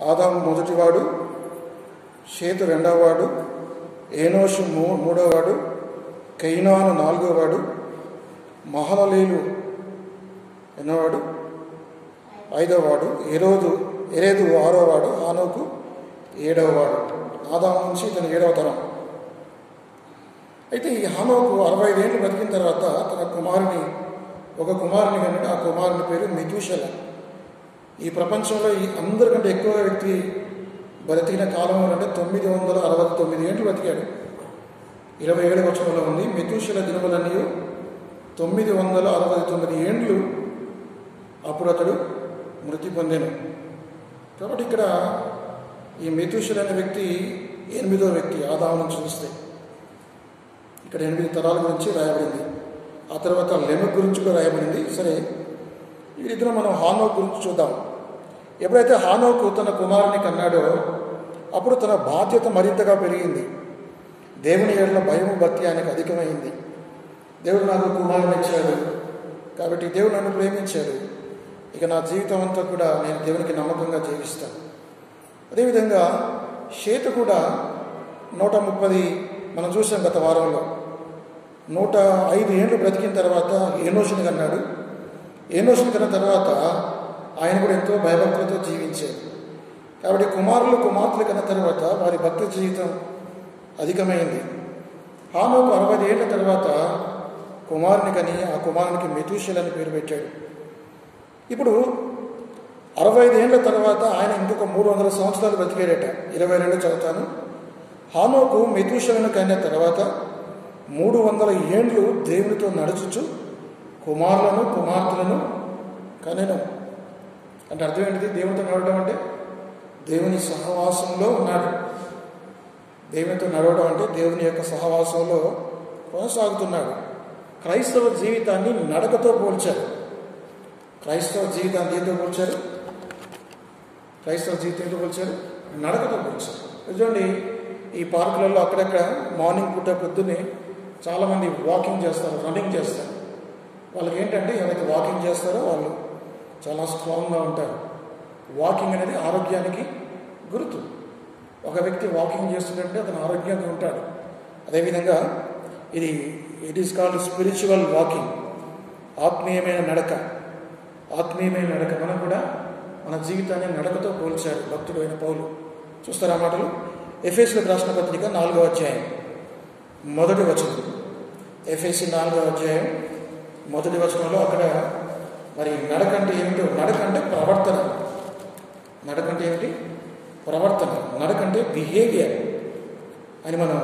ఆదాము మొదటివాడు షేతు రెండవవాడు ఏనోషు మూ మూడవవాడు కైనాను నాలుగోవాడు మహలలీలు ఎన్నోవాడు ఐదవవాడు ఎరోదు ఎరేదు ఆరోవాడు ఆనోకు ఏడవవాడు ఆదాము నుంచి ఇతను ఏడవ తరం అయితే ఈ హానోకు అరవై ఐదేళ్ళు బతికిన తర్వాత తన కుమారుని ఒక కుమారుని కనుక ఆ కుమారుని పేరు మిథుషల ఈ ప్రపంచంలో ఈ అందరికంటే ఎక్కువ వ్యక్తి బ్రతికిన కాలం అంటే తొమ్మిది వందల అరవై తొమ్మిది ఏళ్ళు బతికాడు ఇరవై ఏడు వచనంలో ఉంది మిథుషల దినములన్నీ తొమ్మిది వందల అరవై తొమ్మిది ఏండ్లు అప్పుడు అతడు మృతి పొందాను కాబట్టి ఇక్కడ ఈ మెతుషుల్ అనే వ్యక్తి ఎనిమిదో వ్యక్తి ఆదాము నుంచి చూస్తే ఇక్కడ ఎనిమిది తరాల గురించి రాయబడింది ఆ తర్వాత లెమక్ గురించి కూడా రాయబడింది సరే వీరిద్దరం మనం హానోక్ గురించి చూద్దాం ఎప్పుడైతే హానోకు తన కుమారుని కన్నాడో అప్పుడు తన బాధ్యత మరింతగా పెరిగింది దేవుని ఏళ్ళ భయము భక్తి ఆయనకు అధికమైంది దేవుడు నాకు కుమారుని ఇచ్చాడు కాబట్టి దేవుడు నన్ను ప్రేమించాడు ఇక నా జీవితం అంతా కూడా నేను దేవునికి నమ్మకంగా జీవిస్తాను అదేవిధంగా షేతు కూడా నూట ముప్పది మనం చూసాం గత వారంలో నూట ఐదు ఏళ్ళు బ్రతికిన తర్వాత ఏనోషుని కన్నాడు ఏనోషుని కన్న తర్వాత ఆయన కూడా ఎంతో భయభక్తులతో జీవించాడు కాబట్టి కుమారులు కుమార్తెలు కన్న తర్వాత వారి భక్తి జీవితం అధికమైంది హానోకు అరవై ఏళ్ళ తర్వాత కుమారుని కని ఆ కుమారునికి మెతుషల్ అని పేరు పెట్టాడు ఇప్పుడు అరవై ఐదేళ్ల తర్వాత ఆయన ఇంకొక మూడు వందల సంవత్సరాలు బతికాడట ఇరవై రెండు చదువుతాను హానోకు మెతుషలను కన్న తర్వాత మూడు వందల ఏండ్లు దేవునితో నడుచుచు కుమారులను కుమార్తెలను కనెను అంటే అర్థం ఏంటిది దేవునితో నడవడం అంటే దేవుని సహవాసంలో ఉన్నాడు దేవునితో నడవడం అంటే దేవుని యొక్క సహవాసంలో కొనసాగుతున్నాడు క్రైస్తవ జీవితాన్ని నడకతో పోల్చారు క్రైస్తవ జీవితాన్ని దేంతో పోల్చారు క్రైస్తవ జీవితంతో పోల్చారు నడకతో పోల్చారు చూడండి ఈ పార్కులలో అక్కడక్కడ మార్నింగ్ పూట పొద్దున్నే చాలామంది వాకింగ్ చేస్తారు రన్నింగ్ చేస్తారు వాళ్ళకి ఏంటంటే ఎవరైతే వాకింగ్ చేస్తారో వాళ్ళు చాలా స్ట్రాంగ్గా ఉంటారు వాకింగ్ అనేది ఆరోగ్యానికి గుర్తు ఒక వ్యక్తి వాకింగ్ చేస్తుంటే అతను ఆరోగ్యంగా ఉంటాడు అదేవిధంగా ఇది it is called spiritual walking ఆత్మీయమైన నడక ఆత్మీయమైన నడక మనం కూడా మన జీవితాన్ని నడకతో పోల్చాడు భక్తుడు అయిన పౌలు చూస్తారా మాటలు ఎఫ్ఎస్లకు రాసిన పత్రిక నాలుగో అధ్యాయం మొదటి వచనం ఎఫ్ఎస్సి నాలుగో అధ్యాయం మొదటి వచనంలో అక్కడ మరి నడక అంటే ఏమిటో నడక అంటే ప్రవర్తన నడక అంటే ఏమిటి ప్రవర్తన నడక అంటే బిహేవియర్ అని మనం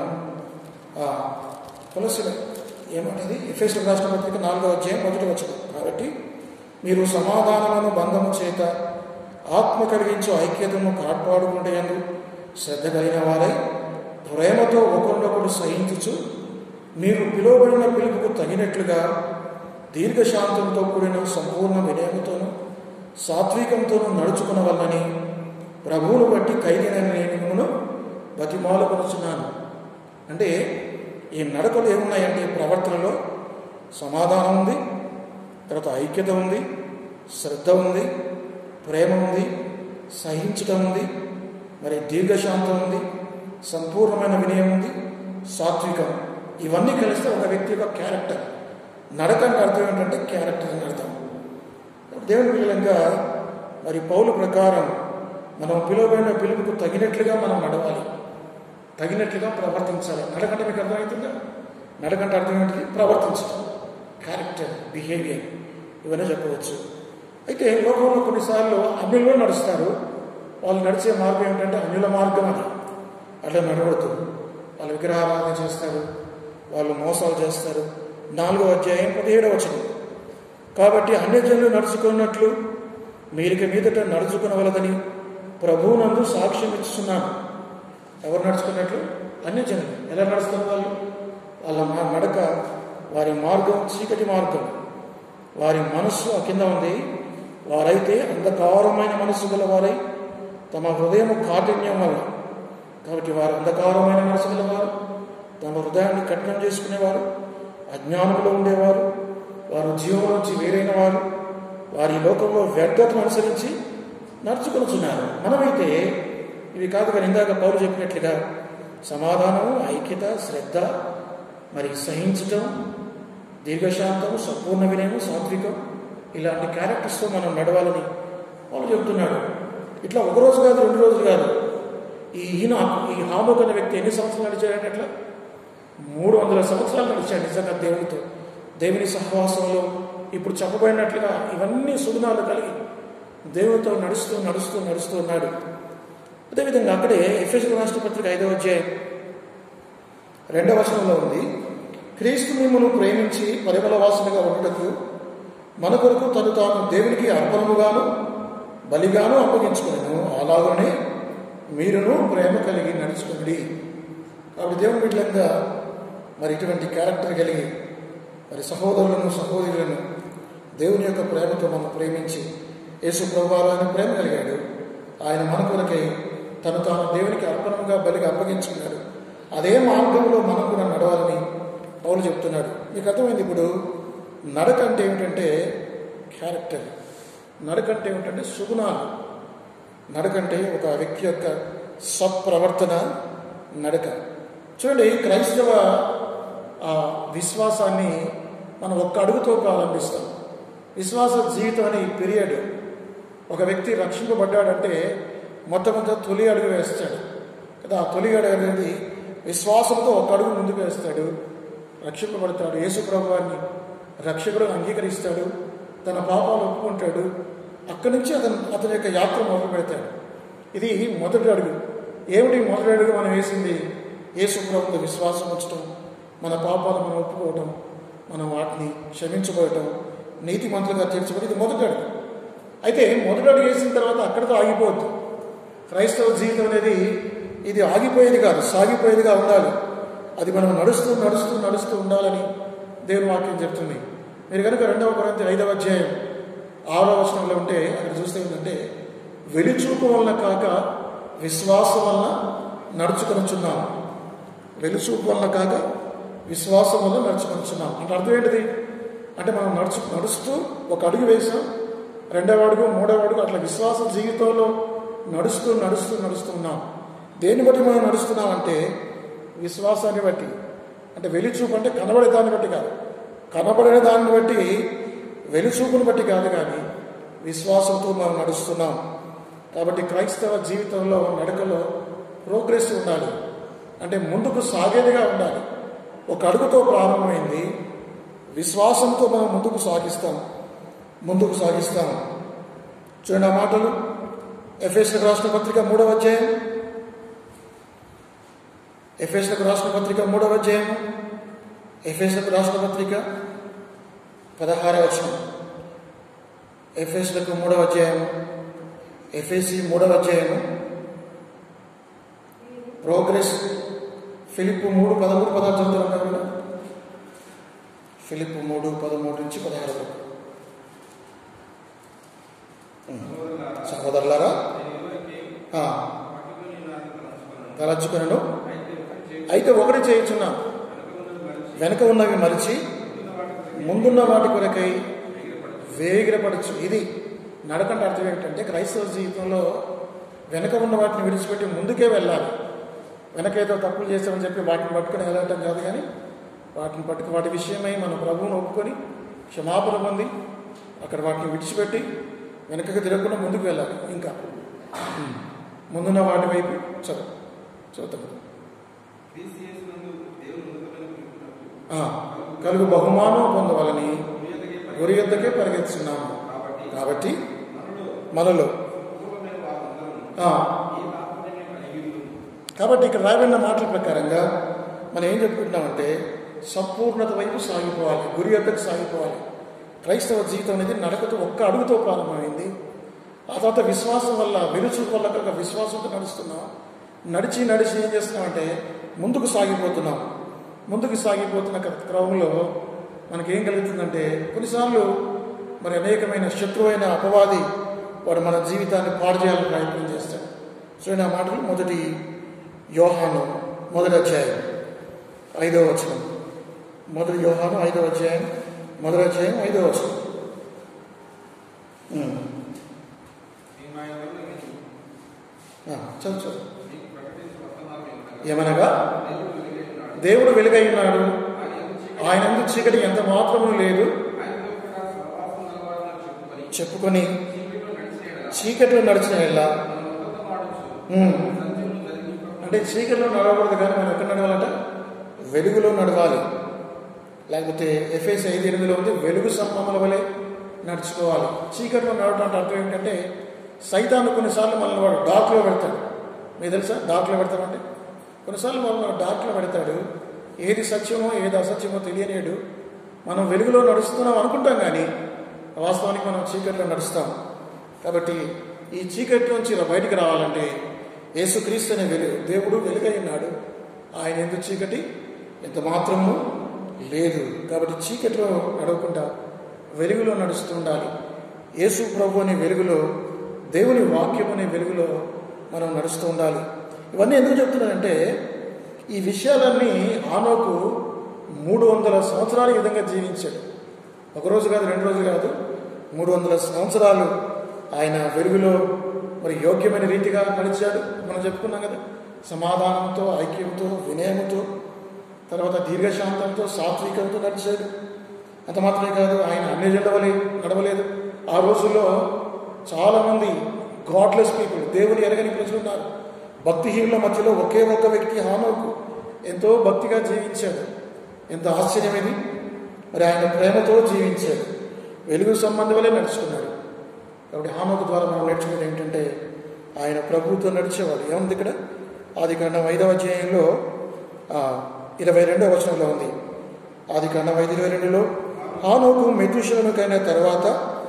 తులసి ఏమంటది ఎఫ్ఎస్లకు రాసిన పత్రిక నాలుగో అధ్యాయం మొదటి వచనం కాబట్టి మీరు సమాధానమును బంధము చేత ఆత్మ కలిగించు ఐక్యతను కాపాడుకుంటేందు శ్రద్ధ కలిగిన వారై ప్రేమతో ఒకరినొకరు సహించుచు మీరు పిలువబడిన పిలుపుకు తగినట్లుగా దీర్ఘశాంతంతో కూడిన సంపూర్ణ వినయముతోనూ సాత్వికంతోనూ నడుచుకున్న వల్లని ప్రభువును బట్టి ఖైదైన నేను బతిమాలుకొనుచున్నాను అంటే ఈ నడకలు ఏమున్నాయంటే ప్రవర్తనలో సమాధానం ఉంది తర్వాత ఐక్యత ఉంది శ్రద్ధ ఉంది ప్రేమ ఉంది సహించటం ఉంది మరి దీర్ఘశాంతం ఉంది సంపూర్ణమైన వినయం ఉంది సాత్వికం ఇవన్నీ కలిస్తే ఒక వ్యక్తి యొక్క క్యారెక్టర్ నడక అంటే అర్థం ఏంటంటే క్యారెక్టర్ అని అర్థం దేవుని పిల్లలంగా మరి పౌలు ప్రకారం మనం పిలువబడిన పిలుపుకు తగినట్లుగా మనం నడవాలి తగినట్లుగా ప్రవర్తించాలి నడకంటే మీకు అర్థమవుతుందా నడకంటే అర్థం ఏంటిది ప్రవర్తించడం క్యారెక్టర్ బిహేవియర్ ఇవన్నీ చెప్పవచ్చు అయితే లోకంలో కొన్నిసార్లు అన్యుల్లో నడుస్తారు వాళ్ళు నడిచే మార్గం ఏంటంటే అన్యుల మార్గం అది అట్లా నడవద్దు వాళ్ళు విగ్రహారాధన చేస్తారు వాళ్ళు మోసాలు చేస్తారు నాలుగో అధ్యాయం పదిహేడవ వచనం కాబట్టి అన్యజనులు నడుచుకున్నట్లు మీరిక మీదట నడుచుకునవలదని ప్రభువునందు సాక్ష్యం ఇస్తున్నాను ఎవరు నడుచుకున్నట్లు అన్యజనులు ఎలా నడుస్తున్న వాళ్ళు వాళ్ళ మా నడక వారి మార్గం చీకటి మార్గం వారి మనస్సు ఆ కింద ఉంది వారైతే అంధకారమైన మనస్సు గల వారై తమ హృదయం కాఠిన్యం వల్ల కాబట్టి వారు అంధకారమైన మనసు గలవారు తమ హృదయాన్ని కఠినం చేసుకునేవారు అజ్ఞానంలో ఉండేవారు వారు జీవం నుంచి వేరైన వారు వారి లోకంలో వ్యర్థతను అనుసరించి నడుచుకొనుచున్నారు మనమైతే ఇవి కాదు కానీ ఇందాక పౌరు చెప్పినట్లుగా సమాధానము ఐక్యత శ్రద్ధ మరి సహించటం దీర్ఘశాంతం సంపూర్ణ వినయం సాత్వికం ఇలాంటి క్యారెక్టర్స్తో మనం నడవాలని వాళ్ళు చెబుతున్నాడు ఇట్లా ఒక రోజు కాదు రెండు రోజులు కాదు ఈ ఈయన ఈ హామోక్ అనే వ్యక్తి ఎన్ని సంవత్సరాలు నడిచాడంటే అట్లా మూడు వందల సంవత్సరాలు నడిచాడు నిజంగా దేవునితో దేవుని సహవాసంలో ఇప్పుడు చెప్పబడినట్లుగా ఇవన్నీ సుగుణాలు కలిగి దేవునితో నడుస్తూ నడుస్తూ నడుస్తూ ఉన్నాడు అదేవిధంగా అక్కడే ఎఫ్ఎస్ రాష్ట్రపత్రిక ఐదవ అధ్యాయం రెండవ వచనంలో ఉంది క్రీస్తు మిమ్మల్ని ప్రేమించి పరిమళ వాసనగా ఉండటకు మన కొరకు తను తాను దేవునికి అర్పణముగాను బలిగాను అప్పగించుకున్నాను అలాగనే మీరును ప్రేమ కలిగి నడుచుకుని కాబట్టి దేవుని బిడ్డలంగా మరి ఇటువంటి క్యారెక్టర్ కలిగి మరి సహోదరులను సహోదరులను దేవుని యొక్క ప్రేమతో మనం ప్రేమించి యేసు ప్రభువారు ఆయన ప్రేమ కలిగాడు ఆయన మన కొరకై తను తాను దేవునికి అర్పణంగా బలిగా అప్పగించుకున్నాడు అదే మార్గంలో మనం కూడా నడవాలని పౌలు చెప్తున్నాడు మీకు అర్థమైంది ఇప్పుడు నడక అంటే ఏమిటంటే క్యారెక్టర్ నడక అంటే ఏమిటంటే సుగుణాలు నడకంటే ఒక వ్యక్తి యొక్క సత్ప్రవర్తన నడక చూడండి క్రైస్తవ ఆ, విశ్వాసాన్ని మనం ఒక్క అడుగుతో ప్రారంభిస్తాం విశ్వాస జీవితం అనే ఈ పీరియడ్ ఒక వ్యక్తి రక్షింపబడ్డాడంటే మొట్టమొదట తొలి అడుగు వేస్తాడు కదా ఆ తొలి అడుగు అనేది విశ్వాసంతో ఒక అడుగు ముందుకు వేస్తాడు రక్షింపబడతాడు యేసు ప్రభువాన్ని రక్షకుడు అంగీకరిస్తాడు తన పాపాలు ఒప్పుకుంటాడు అక్కడి నుంచి అతను అతని యొక్క యాత్ర మొదలు పెడతాడు ఇది మొదటి అడుగు ఏమిటి మొదటి అడుగు మనం వేసింది యేసు ప్రభుత్వ విశ్వాసం ఉంచడం మన పాపాలు మనం ఒప్పుకోవటం మనం వాటిని క్షమించుకోవటం నీతి మంత్రులుగా తీర్చబడి ఇది మొదటి అడుగు అయితే మొదటి అడుగు వేసిన తర్వాత అక్కడితో ఆగిపోవద్దు క్రైస్తవ జీవితం అనేది ఇది ఆగిపోయేది కాదు సాగిపోయేదిగా ఉండాలి అది మనం నడుస్తూ నడుస్తూ నడుస్తూ ఉండాలని దేవుని వాక్యం చెప్తుంది మీరు కనుక రెండవ కొరంతి ఐదవ అధ్యాయం ఆరో వచనంలో ఉంటే అక్కడ చూస్తే ఏంటంటే వెలుచూపు వలన కాక విశ్వాసం వలన నడుచుకొనుచున్నాం వెలుచూపు వలన కాక విశ్వాసం వల్ల నడుచుకొనుచున్నాం అంటే అర్థం ఏంటిది అంటే మనం నడుచు నడుస్తూ ఒక అడుగు వేసాం రెండవ అడుగు మూడవ అడుగు అట్లా విశ్వాస జీవితంలో నడుస్తూ నడుస్తూ నడుస్తూ ఉన్నాం దేన్ని బట్టి మనం నడుస్తున్నాం అంటే విశ్వాసాన్ని బట్టి అంటే వెలిచూపు అంటే కనబడే దాన్ని బట్టి కాదు కనబడే దాన్ని బట్టి వెలుచూపుని బట్టి కాదు కానీ విశ్వాసంతో మనం నడుస్తున్నాం కాబట్టి క్రైస్తవ జీవితంలో నడకలో ప్రోగ్రెస్ ఉండాలి అంటే ముందుకు సాగేదిగా ఉండాలి ఒక అడుగుతో ప్రారంభమైంది విశ్వాసంతో మనం ముందుకు సాగిస్తాం ముందుకు సాగిస్తాం చూడండి ఆ మాటలు ఎఫ్ఎస్లకు రాష్ట్ర పత్రిక మూడవ అధ్యాయం ఎఫ్ఎస్లకు రాష్ట్ర పత్రిక మూడవ అధ్యాయం ఎఫ్ఎస్లకు రాష్ట్ర పత్రిక పదహారవ వచనం ఎఫ్ఎస్లకు మూడవ అధ్యాయం ఎఫ్ఎస్సి మూడవ అధ్యాయం ప్రోగ్రెస్ ఫిలిప్ మూడు పదమూడు పదహారు చదువుతున్నారు కదా ఫిలిప్ మూడు పదమూడు నుంచి పదహారు వరకు సహోదరులారా ఆ, తలచుకొనను అయితే ఒకటి చేయుచున్నాం వెనక ఉన్నవి మరిచి ముందున్న వాటి కొరకై వేగిరపడచ్చు ఇది నడకంటే అర్థం ఏంటంటే క్రైస్తవ జీవితంలో వెనక ఉన్న వాటిని విడిచిపెట్టి ముందుకే వెళ్ళాలి వెనక ఏదో తప్పులు చేస్తామని చెప్పి వాటిని పట్టుకుని వెళ్ళటం కాదు కానీ వాటిని పట్టుకు వాటి విషయమై మన ప్రభువును ఒప్పుకొని క్షమాపణ పొంది అక్కడ వాటిని విడిచిపెట్టి వెనకకి తిరగకుండా ముందుకు వెళ్ళాలి ఇంకా ఉమ్. ముందున్న వాటి వైపు చదువు చదువుతాం ఆ, కలుగు బహుమానం పొందవాలని గురి యొద్దకే పరిగెత్తున్నాము కాబట్టి మనలో ఆ, కాబట్టి ఇక్కడ రాయబడిన మాటల ప్రకారంగా మనం ఏం చెప్పుకుంటున్నామంటే సంపూర్ణత వైపు సాగిపోవాలి గురి యొద్దకు సాగిపోవాలి క్రైస్తవ జీవితం అనేది నడకతో ఒక్క అడుగుతో ప్రారంభమైంది ఆ తర్వాత విశ్వాసం వల్ల వెలుచూపు వల్ల కనుక విశ్వాసంతో నడుస్తున్నాం నడిచి నడిచి ఏం చేస్తున్నామంటే ముందుకు సాగిపోతున్నాం ముందుకు సాగిపోతున్న క్ర- క్రమంలో మనకేం కలుగుతుందంటే కొన్నిసార్లు మరి అనేకమైన శత్రువైన అపవాది వాడు మన జీవితాన్ని పాడు చేయాలని ప్రయత్నం చేస్తాడు చూడండి ఆ మాటలు మొదటి యోహాను మొదటి అధ్యాయం ఐదవ వచనం మొదటి యోహాను ఐదవ అధ్యాయం మొదటి అధ్యాయం ఐదవ వచనం ఉమ్. మేము ఆయన వలన ఆ, చదువు చదువు ఏమనగా దేవుడు వెలుగై ఉన్నాడు ఆయన ఎందుకు చీకటి ఎంత మాత్రము లేదు చెప్పుకొని చీకటిలో నడిచిన వెళ్ళా అంటే చీకటిలో నడవకూడదు కానీ మనం ఎక్కడ నడవాలంట వెలుగులో నడవాలి లేకపోతే ఎఫ్ఎస్ ఐదు ఎనిమిదిలో ఉంది వెలుగు సంపముల వలె నడుచుకోవాలి చీకటిలో నడవడం అంటే అర్థం ఏంటంటే సైతాను కొన్నిసార్లు మనల్ని వాడు డార్క్లో పెడతాడు మీకు తెలుసా డార్క్లో పెడతామంటే కొన్నిసార్లు మనం డార్క్లో పెడతాడు ఏది సత్యమో ఏది అసత్యమో తెలియనేడు మనం వెలుగులో నడుస్తున్నాం అనుకుంటాం కానీ వాస్తవానికి మనం చీకట్లో నడుస్తాం కాబట్టి ఈ చీకటి నుంచి ఇలా బయటికి రావాలంటే యేసుక్రీస్తు అనే వెలుగు దేవుడు వెలుగై ఉన్నాడు ఆయన ఎందుకు చీకటి ఎంత మాత్రము లేదు కాబట్టి చీకటిలో నడవకుండా వెలుగులో నడుస్తూ ఉండాలి యేసు ప్రభు అనే వెలుగులో దేవుని వాక్యం అనే వెలుగులో మనం నడుస్తూ ఉండాలి ఇవన్నీ ఎందుకు చెప్తున్నానంటే ఈ విషయాలన్నీ ఆనోకు మూడు వందల సంవత్సరాల ఈ విధంగా జీవించాడు ఒక రోజు కాదు రెండు రోజులు కాదు మూడు వందల సంవత్సరాలు ఆయన వెలుగులో మరి యోగ్యమైన రీతిగా నడిచాడు మనం చెప్పుకున్నాం కదా సమాధానంతో ఐక్యంతో వినయముతో తర్వాత దీర్ఘశాంతంతో సాత్వికంతో నడిచాడు అంత మాత్రమే కాదు ఆయన అన్ని జడవలే నడవలేదు ఆ రోజుల్లో చాలామంది గాడ్లెస్ పీపుల్ దేవుని ఎరగని ప్రజలు ఉన్నారు భక్తిహీనుల మధ్యలో ఒకే ఒక్క వ్యక్తి హానోకు ఎంతో భక్తిగా జీవించాడు ఎంత ఆశ్చర్యం ఇది మరి ఆయన ప్రేమతో జీవించాడు వెలుగు సంబంధం వల్లే నడుచుకున్నాడు కాబట్టి హానోకు ద్వారా మనం నేర్చుకునేది ఏంటంటే ఆయన ప్రభువుతో నడిచేవాడు ఏముంది ఇక్కడ ఆది కాండం ఐదవ అధ్యాయంలో ఆ, ఇరవై రెండవ వచనంలో ఉంది ఆది కాండం ఐదు ఇరవై రెండులో హానోకు మెతుషులనుకైన తర్వాత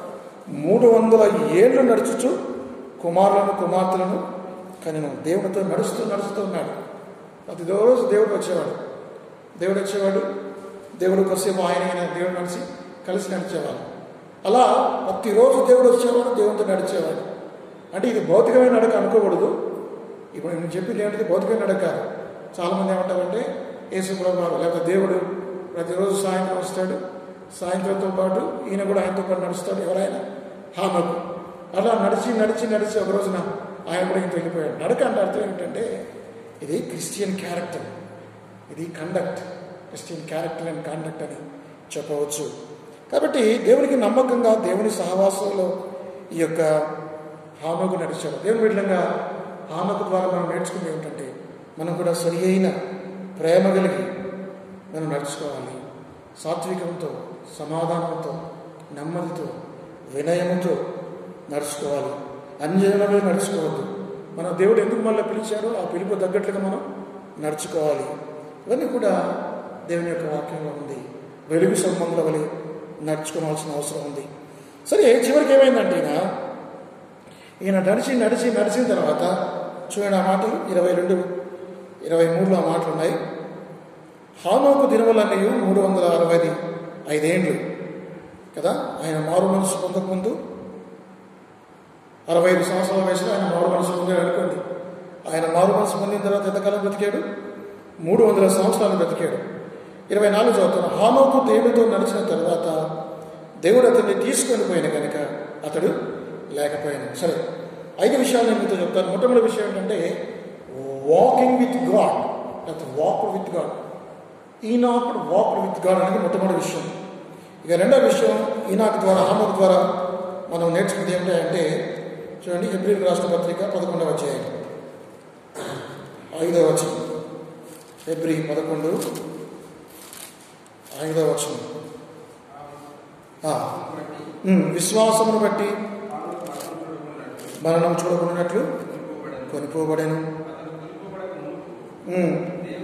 మూడు వందల ఏళ్ళు నడుచుచు కుమారులను కుమార్తెలను కనెను దేవునితో నడుస్తూ నడుస్తూ ఉన్నాడు ప్రతి రోజు దేవుడు వచ్చేవాడు దేవుడు వచ్చేవాడు దేవుడు కొద్దిసేపు ఆయన ఆయన దేవుడు నడిచి కలిసి నడిచేవాడు అలా ప్రతిరోజు దేవుడు వచ్చేవాడు దేవునితో నడిచేవాడు అంటే ఇది భౌతికమైన నడక అనుకోకూడదు ఇప్పుడు నేను చెప్పింది ఏంటిది భౌతికమైన నడక కాదు. చాలామంది ఏమంటారంటే యేసు ప్రభావం లేకపోతే దేవుడు ప్రతిరోజు సాయంత్రం వస్తాడు సాయంత్రంతో పాటు ఈయన కూడా ఆయనతో పాటు నడుస్తాడు ఎవరైనా హామకు అలా నడిచి నడిచి నడిచి ఒక రోజున ఆయన కూడా ఇంత వెళ్ళిపోయాడు నడక అంటే అర్థం ఏంటంటే ఇది క్రిస్టియన్ క్యారెక్టర్ ఇది conduct Christian character and conduct అని చెప్పవచ్చు కాబట్టి దేవునికి నమ్మకంగా దేవుని సహవాసంలో ఈ యొక్క హామకు నడిచాడు దేవుని విధంగా హామకు ద్వారా మనం నేర్చుకుంది ఏమిటంటే మనం కూడా సరి అయిన ప్రేమ కలిగి మనం నడుచుకోవాలి సాత్వికంతో సమాధానంతో నెమ్మదితో వినయముతో నడుచుకోవాలి అన్యజనులలో నడుచుకోవద్దు మన దేవుడు ఎందుకు మళ్ళీ పిలిచాడో ఆ పిలుపు తగ్గట్లుగా మనం నడుచుకోవాలి ఇవన్నీ కూడా దేవుని యొక్క వాక్యంలో ఉంది వెలుగు సంబంధుల వలె నడుచుకోవాల్సిన అవసరం ఉంది సరే చివరికి ఏమైందంటే ఈయన ఈయన నడిచి నడిచి నడిచిన తర్వాత చూడండి ఆ మాటలు ఇరవై రెండు ఇరవై మూడులో ఆ మాటలు ఉన్నాయి హానోకు దినములన్నీ మూడు వందల అరవై ఐదేండ్లు కదా ఆయన మారు మనసు పొందకముందు అరవై ఐదు సంవత్సరాల వయసులో ఆయన మారు మనసు పొందాడు అనుకోండి ఆయన మారు మనసు పొందిన తర్వాత ఎంతకాలం బ్రతికాడు మూడు వందల సంవత్సరాలు బ్రతికాడు ఇరవై నాలుగు చదువుతాను హానోకు దేవుడితో నడిచిన తర్వాత దేవుడు అతన్ని తీసుకొని పోయిన కనుక అతడు లేకపోయాను సరే ఐదు విషయాలు నేను మీతో చెప్తాను మొట్టమొదటి విషయం ఏంటంటే వాకింగ్ విత్ గాడ్ లేకపోతే వాక్ విత్ గాడ్ ఈనాకుడు వాక్ విత్ గాడ్ అనేది మొట్టమొదటి విషయం ఇక రెండో విషయం ఈనాకు ద్వారా హామకు ద్వారా మనం నేర్చుకుంది ఏమిటంటే చూడండి ఏప్రిల్ రాష్ట్ర పత్రిక పదకొండవ అధ్యాయం ఐదవ వచనం ఫిబ్రి పదకొండు ఐదవ వచనం ఆ, ఉమ్, విశ్వాసమును బట్టి మరణం చూడకున్నట్లు కొనిపోబడెను ఉమ్,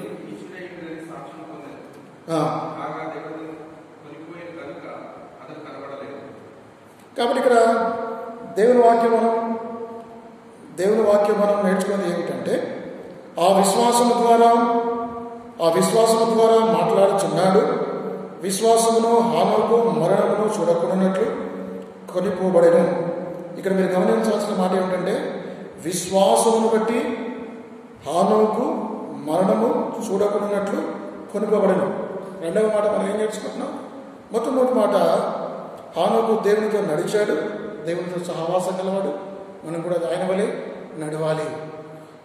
ఆ, కాబట్టి ఇక్కడ దేవుని వాక్యం మనం దేవుని వాక్యం మనం నేర్చుకున్నది ఏమిటంటే ఆ విశ్వాసము ద్వారా ఆ విశ్వాసము ద్వారా మాట్లాడుచున్నాడు విశ్వాసమును హామకు మరణమును చూడకున్నట్లు కొనిపోబడెను ఇక్కడ మీరు గమనించాల్సిన మాట ఏమిటంటే విశ్వాసమును బట్టి హానుకు మరణము చూడకున్నట్లు కొనుకోబడను రెండవ మాట మనం ఏం నేర్చుకుంటున్నాం మొట్టమొదటి మాట హానుకు దేవునితో నడిచాడు దేవునితో సహవాసం గలవాడు మనం కూడా ఆయన వలె నడవాలి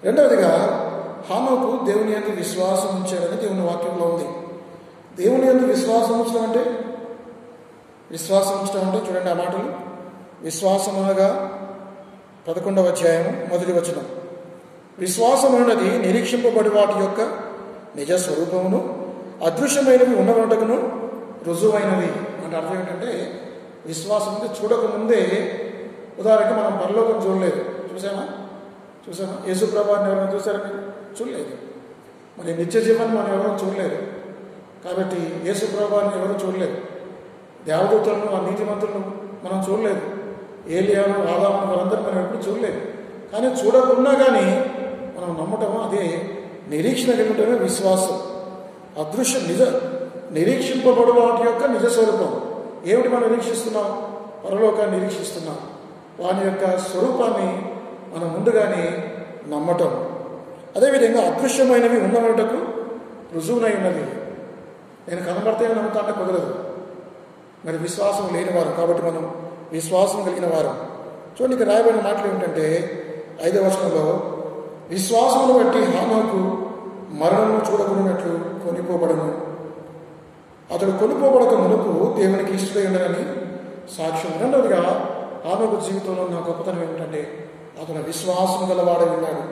రెండవదిగా హానోకు దేవుని యొక్క విశ్వాసం ఉంచాడని దేవుని వాక్యంలో ఉంది దేవుని యొక్క విశ్వాసం ఉంచడం అంటే విశ్వాసం ఉంచడం అంటే చూడండి ఆ మాటలు విశ్వాసం అనగా పదకొండవ అధ్యాయం మొదటి వచనం విశ్వాసం అన్నది నిరీక్షింపబడి వాటి యొక్క నిజ స్వరూపమును అదృశ్యమైనవి ఉన్నవంటకును రుజువైనవి అంటే అర్థం ఏంటంటే విశ్వాసం అంటే చూడకముందే ఉదాహరణకి మనం పరలోకం చూడలేదు చూసామా చూసామా యేసు ప్రభాన్ని ఎవరైనా చూసారా మీరు చూడలేదు మరి నిత్య జీవనం మనం ఎవరూ చూడలేదు కాబట్టి యేసు ప్రభాన్ని ఎవరు చూడలేదు దేవదూతలను ఆ నీతిమంతులను మనం చూడలేదు ఏలియాను ఆదాము వారందరూ మనం ఎప్పుడు చూడలేదు కానీ చూడకున్నా కానీ మనం నమ్మటం అదే నిరీక్షణ కలిగటమే విశ్వాసం అదృశ్య నిజ నిరీక్షింపబడు వాటి యొక్క నిజ స్వరూపం ఏమిటి మనం నిరీక్షిస్తున్నాం పరలోకాన్ని నిరీక్షిస్తున్నాం వాని యొక్క స్వరూపాన్ని మనం ముందుగానే నమ్మటం అదేవిధంగా అదృశ్యమైనవి ఉన్నటకు రుజువునై ఉన్నది నేను కనబడితే నమ్ముతా అంటే కుదరదు మరి విశ్వాసం లేనివారు కాబట్టి మనం విశ్వాసం కలిగిన వారు చూడండి ఇక్కడ రాయబడిన మాటలు ఏమిటంటే ఐదవ వచనంలో విశ్వాసమును బట్టి హానోకు మరణము చూడకున్నట్లు కొనిపోబడను అతడు కొనిపోబడక మునుపు దేవునికి ఇష్టమై ఉండనని సాక్ష్యం రెండవదిగా హానోకు జీవితంలో ఉన్న గొప్పతనం ఏమిటంటే అతను విశ్వాసం గలవాడై ఉన్నాడు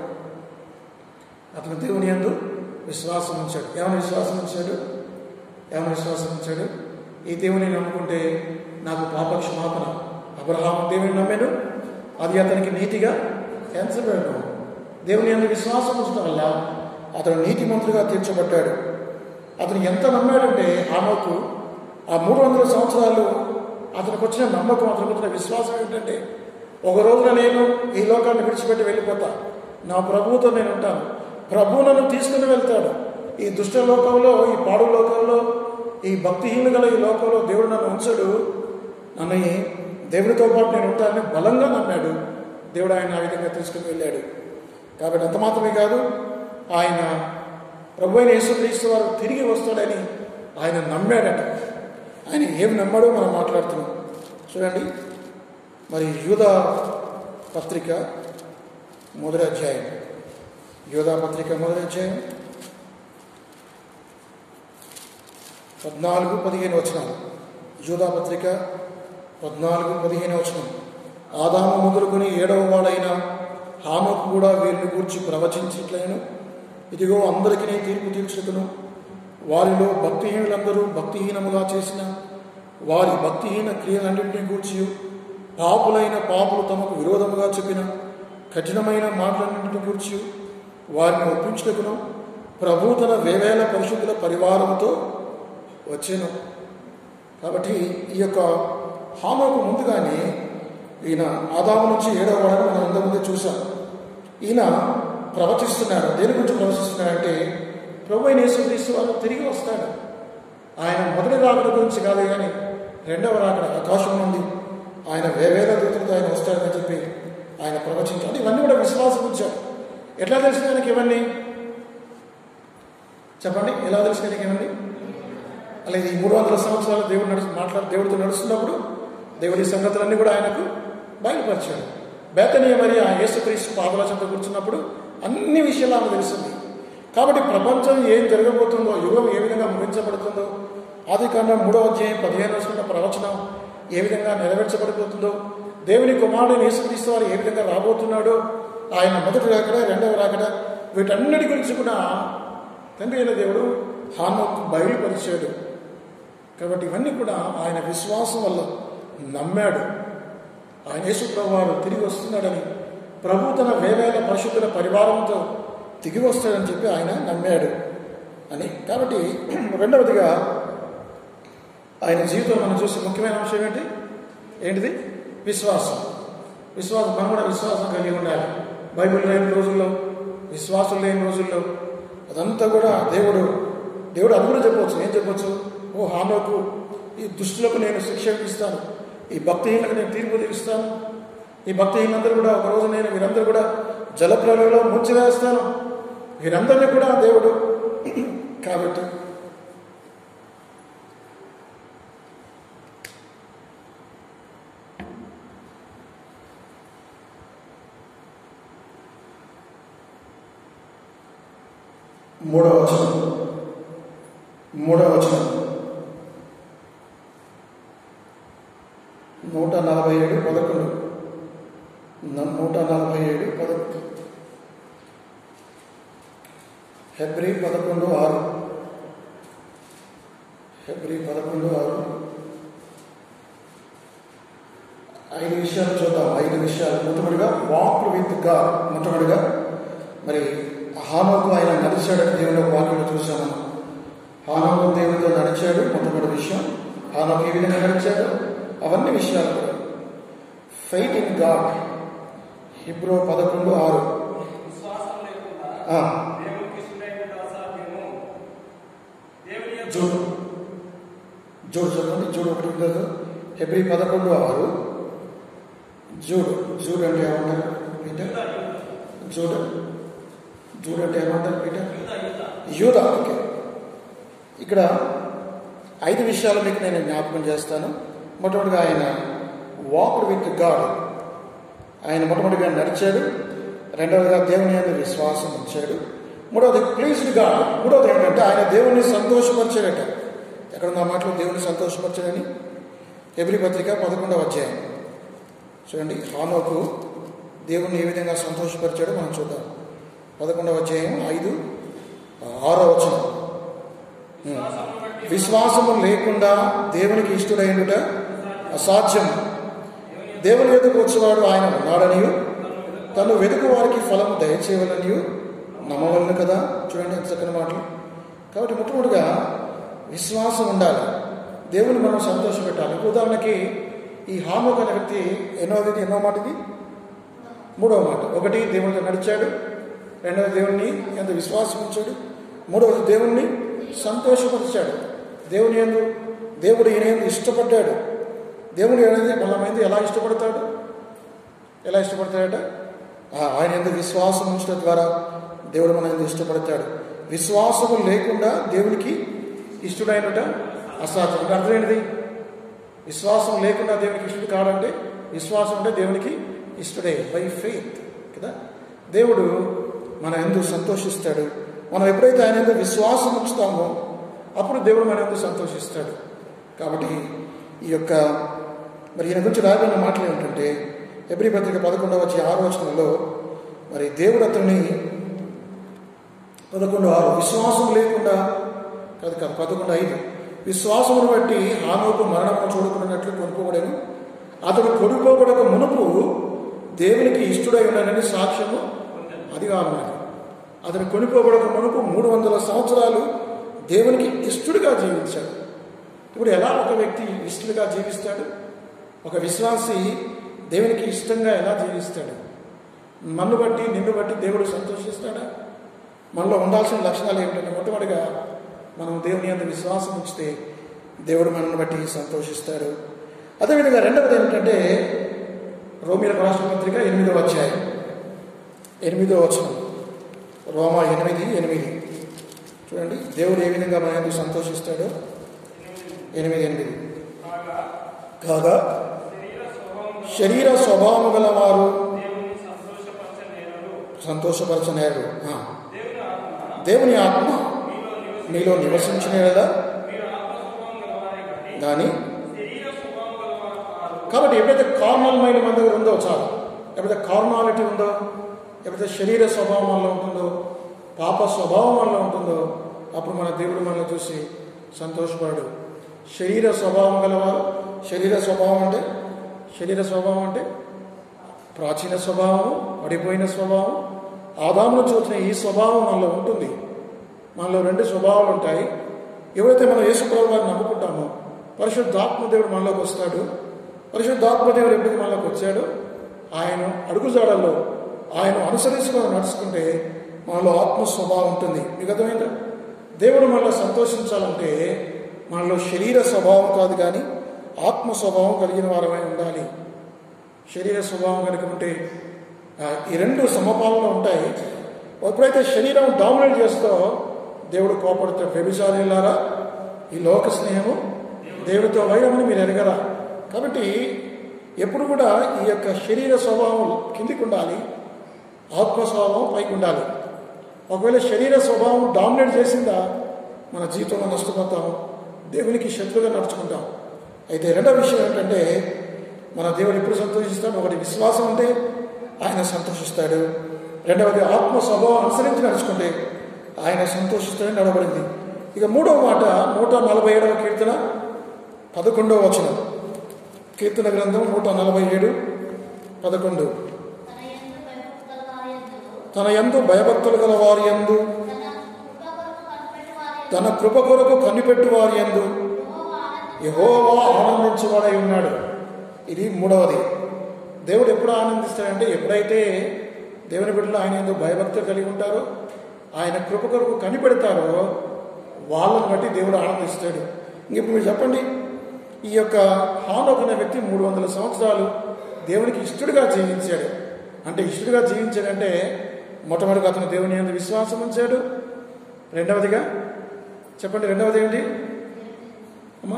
అతను దేవుని యందు విశ్వాసం ఉంచాడు ఏమైనా విశ్వాసం ఉంచాడు ఏమైనా విశ్వాసం ఉంచాడు ఈ దేవుని నమ్ముకుంటే నాకు పాప క్షమాపణ అబ్రహాం దేవుని నమ్మాడు అది అతనికి నీతిగా ఎంచబడను దేవుని యందు విశ్వాసం ఉంచడం వల్ల అతను నీతిమంతుడిగా తీర్చబడ్డాడు అతను ఎంత నమ్మాడంటే ఆమెకు ఆ మూడు వందల సంవత్సరాలు అతనికి వచ్చిన నమ్మకం అతనికి వచ్చిన విశ్వాసం ఏంటంటే ఒక రోజున నేను ఈ లోకాన్ని విడిచిపెట్టి వెళ్ళిపోతా నా ప్రభువుతో నేను ఉంటాను ప్రభువు నన్ను తీసుకుని వెళ్తాడు ఈ దుష్ట లోకంలో ఈ పాడు లోకంలో ఈ భక్తిహీన గల ఈ లోకంలో దేవుడు నన్ను ఉంచడు నన్ను ఈ దేవుడితో పాటు నేను ఉంటానని బలంగా నమ్మాడు దేవుడు ఆయన ఆ విధంగా తీసుకుని వెళ్ళాడు కాబట్టి అంత మాత్రమే కాదు ఆయన ప్రభు అయిన యేసుక్రీస్తు వారు తిరిగి వస్తాడని ఆయన నమ్మాడట ఆయన ఏమి నమ్మాడో మనం మాట్లాడుతున్నాం చూడండి మరి యూదా పత్రిక మొదటి అధ్యాయం యోధా పత్రిక మొదటి అధ్యాయం పద్నాలుగు పదిహేను వచనాలు యూదా పత్రిక పద్నాలుగు పదిహేను వచనం ఆదాము మొదలుకొని ఏడవ వాడైన హానోకు కూడా వీరిని గూర్చి ప్రవచించిట్లైన ఇదిగో అందరికీ తీర్పు తీర్చుకును వారిలో భక్తిహీనులందరూ భక్తిహీనముగా చేసిన వారి భక్తిహీన క్రియలన్నింటినీ గూర్చి పాపులైన పాపులు తమకు విరోధముగా చెప్పిన కఠినమైన మాటలన్నింటిని గూర్చి వారిని ఒప్పించుటకును ప్రభు తన వేవేల పరిశుద్ధుల పరివారంతో వచ్చాను కాబట్టి ఈ యొక్క హామకు ముందుగానే ఈయన ఆదాము నుంచి ఏడవ వాడని మనం ఇంతకుముందే చూసాం ఈయన ప్రవచిస్తున్నాడు దేని గురించి ప్రవచిస్తున్నాడంటే ప్రభు అయిన యేసుక్రీస్తు వారు తిరిగి వస్తాడు ఆయన మొదటి రాకడ గురించి కాదు కానీ రెండవ రాకడ ఆకాశం నుండి ఆయన వేవేల దూతులతో ఆయన వస్తాడని చెప్పి ఆయన ప్రవచించాడు ఇవన్నీ కూడా విశ్వాసం ఉంచాడు ఎట్లా తెలిసిన ఆయనకి ఇవన్నీ చెప్పండి ఎలా తెలిసిన ఆయనకి ఇవన్నీ అలాగే ఈ మూడు వందల సంవత్సరాలు దేవుడు నడుచు మాట్లాడు దేవుడితో నడుస్తున్నప్పుడు దేవుడి సంగతులన్నీ కూడా ఆయనకు బయలుపరిచాడు బేతనీయ మరి ఆ యేసుక్రీస్తు పాదల చెంత కూర్చున్నప్పుడు అన్ని విషయాలు ఆమె తెలుస్తుంది కాబట్టి ప్రపంచం ఏం జరగబోతుందో యుగం ఏ విధంగా ముగించబడుతుందో ఆది కాండం మూడవ అధ్యాయం పదిహేను వస్తున్న ప్రవచనం ఏ విధంగా నెరవేర్చబడిపోతుందో దేవుని కుమారుడు యేసుక్రీస్తు వారు ఏ విధంగా రాబోతున్నాడో ఆయన మొదటి రాకడ రెండవ రాకడ వీటన్నిటి గురించి కూడా తండ్రి అయిన దేవుడు హానోకు బయలుపరిచాడు కాబట్టి ఇవన్నీ కూడా ఆయన విశ్వాసం వల్ల నమ్మాడు ఆయన యేసుప్రభు వారు తిరిగి వస్తున్నాడని ప్రభు తన వేవేల పరిశుద్ధుల పరివారంతో తిరిగి వస్తాడని చెప్పి ఆయన నమ్మాడు అని కాబట్టి రెండవదిగా ఆయన జీవితంలో మనం చూసే ముఖ్యమైన అంశం ఏంటి ఏంటిది విశ్వాసం విశ్వాసం మనం కూడా విశ్వాసం కలిగి ఉండాలి బైబిల్ లేని రోజుల్లో విశ్వాసం లేని రోజుల్లో అదంతా కూడా దేవుడు దేవుడు అది కూడా చెప్పవచ్చు ఏం చెప్పొచ్చు ఓ హానోకు ఈ దుష్టులకు నేను శిక్ష ఇస్తాను ఈ భక్తిహీనులకు నేను తీర్పు తీరుస్తాను ఈ భక్తిహీనందరూ కూడా ఒక రోజు నేను వీరందరూ కూడా జలప్రలయంలో ముంచివేస్తాను వీరందరినీ కూడా దేవుడు కాబట్టి మూడవ వచనం మూడవ వచనం నూట నలభై ఏడు పదకొండు న- నూట నలభై ఏడు పదకొండు హెబ్రి పదకొండు ఆరు హెబ్రి పదకొండు ఆరు ఐదు విషయాలు చూద్దాం ఐదు విషయాలు మొట్టమొదటిగా వాక్ విత్ గాడ్ మొట్టమొదటిగా మరి హానోకు ఆయన నడిచాడని దేవుని వాక్యం చూసాము హానోకు దేవునితో నడిచాడు మొట్టమొదటి విషయం హానోకు ఏ విధంగా నడిచాడు అవన్నీ విషయాలు కూడా ఫైట్ ఇన్ గాడ్ హిబ్రో పదకొండు ఆరు విశ్వాసం లేకుండా ఆ, దేవునికి సున్నైనది అసాధ్యము దేవుని యొక్క జూడు జూడు చదవండి జూడు ఒకటి ఉండదు హెబ్రి పదకొండు ఆరు జూడు జూడు అంటే ఏమంటారు పీటర్ జూడు జూడు అంటే ఏమంటారు పీటర్ యూద ఓకే ఇక్కడ ఐదు విషయాలు మీకు నేను జ్ఞాపకం చేస్తాను మొట్టమొదటిగా ఆయన వాక్ విత్ గాడ్ ఆయన మొట్టమొదటిగా నడిచాడు రెండవదిగా దేవుని మీద విశ్వాసం ఉంచాడు మూడవది ప్లీజ్డ్ గాడ్ మూడవది ఏంటంటే ఆయన దేవుణ్ణి సంతోషపరిచాడట ఎక్కడ ఉన్న మాటలో దేవుని సంతోషపరచాడని ఎబ్రి పత్రిక పదకొండవ అధ్యాయం చూడండి హానోకు దేవుణ్ణి ఏ విధంగా సంతోషపరిచాడో మనం చూద్దాం పదకొండవ అధ్యాయం ఐదు ఆరో వచనం ఉం. విశ్వాసము లేకుండా దేవునికి ఇష్టడైనట అసాధ్యం దేవుని ఎదుకు వచ్చేవాడు ఆయన ఉన్నాడనియు తను వెతుకు వారికి ఫలము దయచేయవలనియు నమ్మవలను కదా చూడండి ఎంత చక్కని మాటలు కాబట్టి మొట్టమొదటిగా విశ్వాసం ఉండాలి దేవుని మనం సంతోషపెట్టాలి ఉదాహరణకి ఈ హామోక్ అనే వ్యక్తి ఎన్నోది ఎన్నో మాట ఇది మూడవ మాట ఒకటి దేవునితో నడిచాడు రెండవ దేవుణ్ణి ఎంత విశ్వాసం ఉంచాడు మూడవది దేవుణ్ణి సంతోషపరిచాడు దేవుని ఎందు దేవుడు ఈయన ఎందు ఇష్టపడ్డాడు దేవుడు అనేది మన మీద ఎలా ఇష్టపడతాడు ఎలా ఇష్టపడతాడట ఆ, ఆయన ఎందు విశ్వాసం ఉంచడం ద్వారా దేవుడు మన ఎందు ఇష్టపడతాడు విశ్వాసము లేకుండా దేవునికి ఇష్టడైనట అసాధ్యం అంటే అర్థం ఏంటిది విశ్వాసం లేకుండా దేవునికి ఇష్టడు కాడంటే విశ్వాసం అంటే దేవునికి ఇష్టడే బై ఫెయిత్ కదా దేవుడు మన ఎందు సంతోషిస్తాడు మనం ఎప్పుడైతే ఆయన ఎందు విశ్వాసం ఉంచుతామో అప్పుడు దేవుడు మన ఎందు సంతోషిస్తాడు కాబట్టి ఈ యొక్క మరి ఈయన గురించి రాబడిన మాటలు ఏమిటంటే ఎబ్రి పత్రిక పదకొండవ వచ్చి ఆరో వచనంలో మరి దేవుడు అతన్ని పదకొండు ఆరు విశ్వాసం లేకుండా కాదు కాదు పదకొండు ఐదు విశ్వాసమును బట్టి హానోకు మరణము చూడుకున్నట్లు కొనుక్కోబడను అతడు కొనుక్కోబడక మునుపు దేవునికి ఇష్టడై ఉన్నానని సాక్ష్యము అది కాదు మనకి అతను కొనుక్కోబడక మునుపు మూడు వందల సంవత్సరాలు దేవునికి ఇష్టడుగా జీవించాడు ఇప్పుడు ఎలా ఒక వ్యక్తి ఇష్టడుగా జీవిస్తాడు ఒక విశ్వాసి దేవునికి ఇష్టంగా ఎలా జీవిస్తాడు నన్ను బట్టి నిన్ను బట్టి దేవుడు సంతోషిస్తాడా మనలో ఉండాల్సిన లక్షణాలు ఏమిటంటే మొట్టమొదటిగా మనం దేవుని అంత విశ్వాసం ఉంచితే దేవుడు మనల్ని బట్టి సంతోషిస్తాడు అదేవిధంగా రెండవది ఏమిటంటే రోమిల రాష్ట్ర పత్రిక ఎనిమిదో అధ్యాయం ఎనిమిదో వచనం రోమా ఎనిమిది ఎనిమిది చూడండి దేవుడు ఏ విధంగా మన ఎందుకు సంతోషిస్తాడో ఎనిమిది ఎనిమిది కాగా కాగా శరీర స్వభావం శరీర స్వభావం గల వారు దేవుని సంతోషపరచలేరు సంతోషపరచనేరు ఆ. దేవుని ఆత్మ దేవుని ఆత్మ మీలో నివసి మీలో నివసించిన కదా మీరు ఆత్మ స్వభావం గలవారే కానీ దాని శరీర స్వభావం గలవారు కాదు కాబట్టి ఎప్పుడైతే కార్నల్ మైండ్ మన దగ్గర ఉందో చాలు ఎప్పుడైతే కార్నాలిటీ ఉందో ఎప్పుడైతే శరీర స్వభావం వల్ల ఉంటుందో పాప స్వభావం వల్ల ఉంటుందో అప్పుడు మన దేవుడు మనల్ని చూసి సంతోషపడు శరీర స్వభావం గలవారు శరీర స్వభావం అంటే శరీర స్వభావం అంటే ప్రాచీన స్వభావం పడిపోయిన స్వభావం ఆదామును చూసిన ఈ స్వభావం మనలో ఉంటుంది మనలో రెండు స్వభావాలు ఉంటాయి ఎవరైతే మనం యేసుప్రభు వారిని నమ్ముకుంటామో పరిశుద్ధాత్మ దేవుడు మనలోకి వస్తాడు పరిశుద్ధాత్మ దేవుడు ఎప్పటికి మనలోకి వచ్చాడు ఆయన అడుగుజాడల్లో ఆయన అనుసరించుకొని నడుచుకుంటే మనలో ఆత్మ స్వభావం ఉంటుంది మీకు అర్థమైందా దేవుడు మనలో సంతోషించాలంటే మనలో శరీర స్వభావం కాదు కానీ ఆత్మ స్వభావం కలిగిన వారమై ఉండాలి శరీర స్వభావం కనుక ఉంటే ఆ, ఈ రెండు సమపాలంలో ఉంటాయి ఎప్పుడైతే శరీరం డామినేట్ చేస్తో దేవుడు కోపడతాడు వ్యభిచారులారా ఈ లోక స్నేహము దేవుడితో వైరమని మీరు ఎరగరా కాబట్టి ఎప్పుడు కూడా ఈ యొక్క శరీర స్వభావం కిందికి ఉండాలి ఆత్మ స్వభావం పైకి ఉండాలి ఒకవేళ శరీర స్వభావం డామినేట్ చేసిందా మన జీవితంలో నష్టపోతాం దేవునికి శత్రుగా నడుచుకుంటాం అయితే రెండో విషయం ఏంటంటే మన దేవుడు ఎప్పుడు సంతోషిస్తాడు ఒకటి విశ్వాసం ఉంటే ఆయన సంతోషిస్తాడు రెండవది ఆత్మ స్వభావం అనుసరించి నడుచుకుంటే ఆయన సంతోషిస్తాడని నడబడింది ఇక మూడవ మాట నూట నలభై ఏడవ కీర్తన పదకొండవ వచనం కీర్తన గ్రంథం నూట నలభై ఏడు పదకొండు తన యందు భయభక్తులు గల వారి యందు, తన యందు భయభక్తులు గల వారి యందు తన కృప కొరకు కనిపెట్టు తన కృప కొరకు వారి యందు, కనిపెట్టు వారి యందు యెహోవా యహోవా ఆనందించువాడై ఉన్నాడు ఇది మూడవది దేవుడు ఎప్పుడు ఆనందిస్తాడంటే ఎప్పుడైతే దేవుని బిడ్డలు ఆయన ఎందుకు భయభక్తులు కలిగి ఉంటారో ఆయన కృప కొరకు కనిపెడతారో వాళ్ళని బట్టి దేవుడు ఆనందిస్తాడు ఇంక ఇప్పుడు మీరు చెప్పండి ఈ యొక్క హానోక్ అనే వ్యక్తి మూడు వందల సంవత్సరాలు దేవునికి ఇష్టడుగా జీవించాడు అంటే ఇష్టడుగా జీవించాడంటే మొట్టమొదటిగా అతను దేవుని ఎందు విశ్వాసం ఉంచాడు రెండవదిగా చెప్పండి రెండవది ఏంటి అమ్మా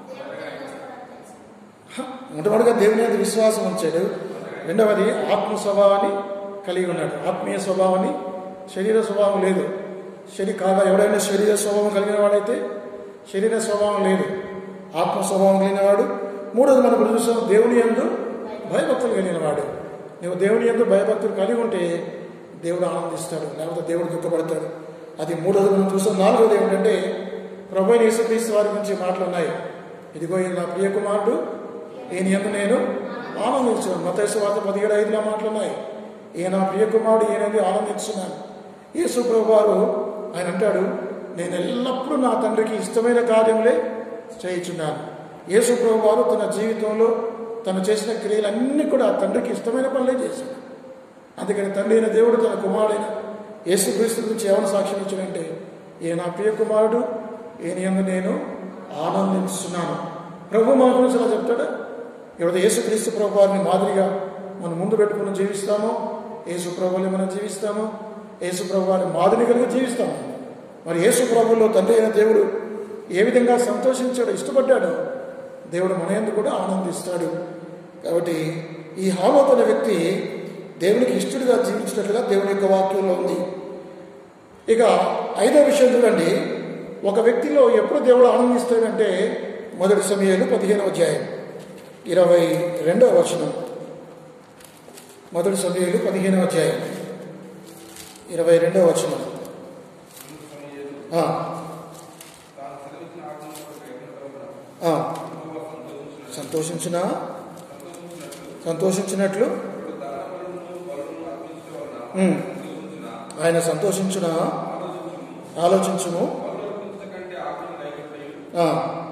హ, మొట్టమొదటిగా దేవుని మీద విశ్వాసం ఉంచాడు రెండవది ఆత్మ స్వభావాన్ని కలిగి ఉన్నాడు ఆత్మీయ స్వభావాన్ని శరీర స్వభావం లేదు శరీ కాగా ఎవడైనా శరీర స్వభావం కలిగిన వాడైతే శరీర స్వభావం లేదు ఆత్మ స్వభావం కలిగిన వాడు మూడోది మనం ఇప్పుడు చూస్తాం దేవుని ఎందు భయభక్తులు కలిగిన వాడు నువ్వు దేవుని ఎందు భయభక్తులు కలిగి ఉంటే దేవుడు ఆనందిస్తాడు లేకపోతే దేవుడు దుఃఖపడతాడు అది మూడోది మనం చూస్తాం నాలుగోది ఏమిటంటే ప్రభు అయిన యేసుక్రీస్తు వారి గురించి మాటలు ఉన్నాయి ఇదిగో ఈయన నా ప్రియ కుమారుడు ఈయన ఎందు నేను ఆనందించాను మతేసు వార్త పదిహేడు ఐదులో మాటలు ఉన్నాయి ఈయన నా ప్రియ కుమారుడు ఈయన ఎందు ఆనందించున్నాను యేసు ప్రభు వారు ఆయన అంటాడు నేను ఎల్లప్పుడూ నా తండ్రికి ఇష్టమైన కార్యములే చేయించున్నాను యేసు ప్రభు వారు తన జీవితంలో తను చేసిన క్రియలన్నీ కూడా ఆ తండ్రికి ఇష్టమైన పనులే చేశాడు అందుకని తండ్రి అయిన దేవుడు తన కుమారుడైన యేసుక్రీస్తు గురించి ఏమైనా సాక్ష్యం ఇచ్చాడంటే ఈయన నా ప్రియ కుమారుడు ఈయన యందు నేను ఆనందిస్తున్నాను ప్రభు మన గురించి అలా చెప్తాడా ఎవరైతే యేసుక్రీస్తు ప్రభు వారిని మాదిరిగా మనం ముందు పెట్టుకుని జీవిస్తామో యేసు ప్రభుని మనం జీవిస్తామో యేసు ప్రభు వారిని మాదిరి కలిగి జీవిస్తాము మరి యేసు ప్రభులో తండ్రి అయిన దేవుడు ఏ విధంగా సంతోషించాడో ఇష్టపడ్డాడో దేవుడు మన యందు కూడా ఆనందిస్తాడు కాబట్టి ఈ హాలోత్ అనే వ్యక్తి దేవునికి ఇష్టడుగా జీవించినట్లుగా దేవుని యొక్క వాక్యంలో ఉంది ఇక ఐదో విషయం చూడండి ఒక వ్యక్తిలో ఎప్పుడు దేవుడు ఆనందిస్తాడంటే మొదటి సమయాలు పదిహేను అధ్యాయం ఇరవై రెండవ వచనం మొదటి సమయాలు పదిహేను అధ్యాయం ఇరవై రెండవ వచనం ఆ, ఆ. సంతోషించిన సంతోషించినట్లు ఉమ్. ఆయన సంతోషించిన ఆలోచించును ఆ.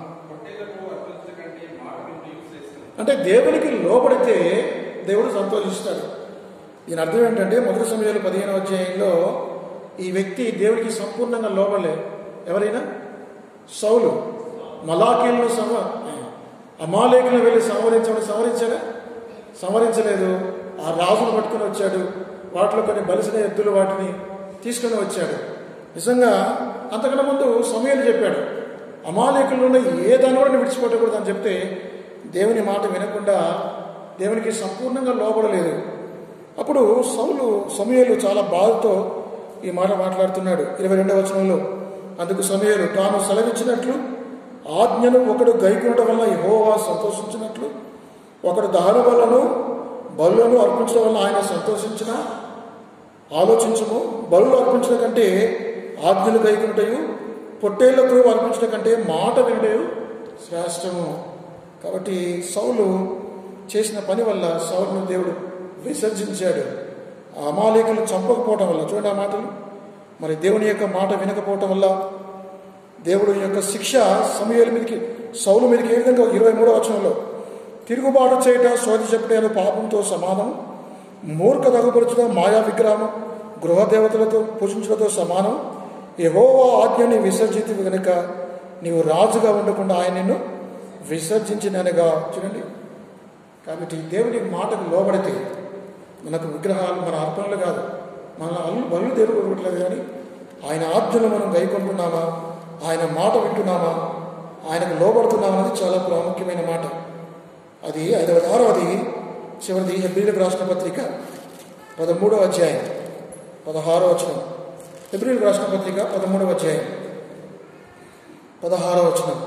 అంటే దేవునికి లోబడితే దేవుడు సంతోషిస్తాడు దీని అర్థం ఏంటంటే మొదటి సమయంలో పదిహేను అధ్యాయంలో ఈ వ్యక్తి దేవుడికి సంపూర్ణంగా లోబడలే ఎవరైనా సౌలు మలాకీలను సమ అమాలేకులను వెళ్ళి సంవరించమని సంవరించాడా సంవరించలేదు ఆ రాజును పట్టుకొని వచ్చాడు వాటిలో కొన్ని బలిసిన ఎద్దులు వాటిని తీసుకొని వచ్చాడు నిజంగా అంతకన్నా ముందు సమయాలు చెప్పాడు అమాలేకులను ఏ దాన్ని కూడా విడిచిపెట్టకూడదు అని చెప్తే దేవుని మాట వినకుండా దేవునికి సంపూర్ణంగా లోబడలేదు అప్పుడు సౌలు సమయాలు చాలా బాధతో ఈ మాట మాట్లాడుతున్నాడు ఇరవై రెండవ వచనంలో అందుకు సమయాలు తాను సెలవిచ్చినట్లు ఆజ్ఞను ఒకడు గైకొనడం వల్ల యెహోవా సంతోషించినట్లు ఒకడు దహన వల్లను బలులను అర్పించడం వల్ల ఆయన సంతోషించిన ఆలోచించము బలు అర్పించడం కంటే ఆజ్ఞలు గైకుంటయు పొట్టేళ్లకు అర్పించడం కంటే మాట వినటయు శ్రేష్టము కాబట్టి సౌలు చేసిన పని వల్ల సౌలును దేవుడు విసర్జించాడు ఆ అమాలేకులు చంపకపోవటం వల్ల చూడండి ఆ మాటలు మరి దేవుని యొక్క మాట వినకపోవటం వల్ల దేవుడు యొక్క శిక్ష సమయాల మీదకి సౌలు మీదకి ఏ విధంగా ఇరవై మూడో వచనంలో తిరుగుబాటు చేయట సోది చెప్పడం పాపంతో సమానం మూర్ఖ దగుపరచడం మాయా విగ్రహం గృహదేవతలతో పూజించడంతో సమానం యెహోవా ఆజ్ఞని విసర్జించి కనుక నీవు రాజుగా ఉండకుండా ఆయన నిన్ను విసర్జించిననగా చూడండి కాబట్టి దేవుని మాటకు లోబడితే మనకు విగ్రహాలు మన అర్పణలు కాదు మన అల్లు బలు దేవుడు ఇవ్వట్లేదు కానీ ఆయన ఆజ్ఞలు మనం గైకొంటున్నామా ఆయన మాట వింటున్నామా ఆయనకు లోబడుతున్నామా అనేది చాలా ప్రాముఖ్యమైన మాట అది ఐదవది ఆరవది చివరిది హెబ్రిలకు రాసిన పత్రిక పదమూడవ అధ్యాయం పదహారో వచనం ఎబ్రిల్ రాష్ట్ర పత్రిక పదమూడవ అధ్యాయం పదహారవ వచనం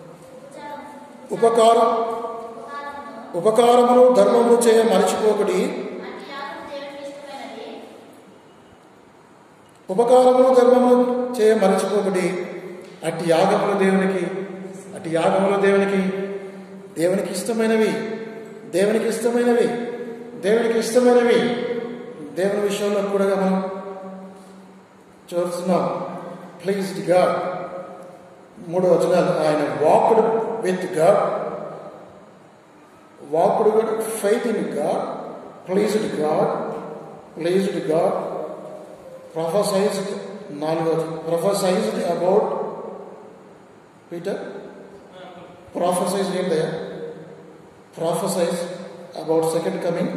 ఉపకారం ఉపకారములు ధర్మములు చేయ మరచిపోకడి ఉపకారములు ధర్మములు చేయ మరచిపోకడి అట్టి యాగములు దేవునికి అట్టి యాగములు దేవునికి దేవునికి ఇష్టమైనవి దేవునికి ఇష్టమైనవి దేవునికి ఇష్టమైనవి దేవుని విషయంలో కూడా మనం చూస్తున్నాం ప్లీజ్ గాడ్ మూడు వచనాలు ఆయన walked with God walked with faith in God pleased God pleased God prophesied నాలుగోది ప్రొఫసైజ్డ్ అబౌట్ పీటర్ ప్రొఫసైజ్ ఏంటయ్యా prophesy about second coming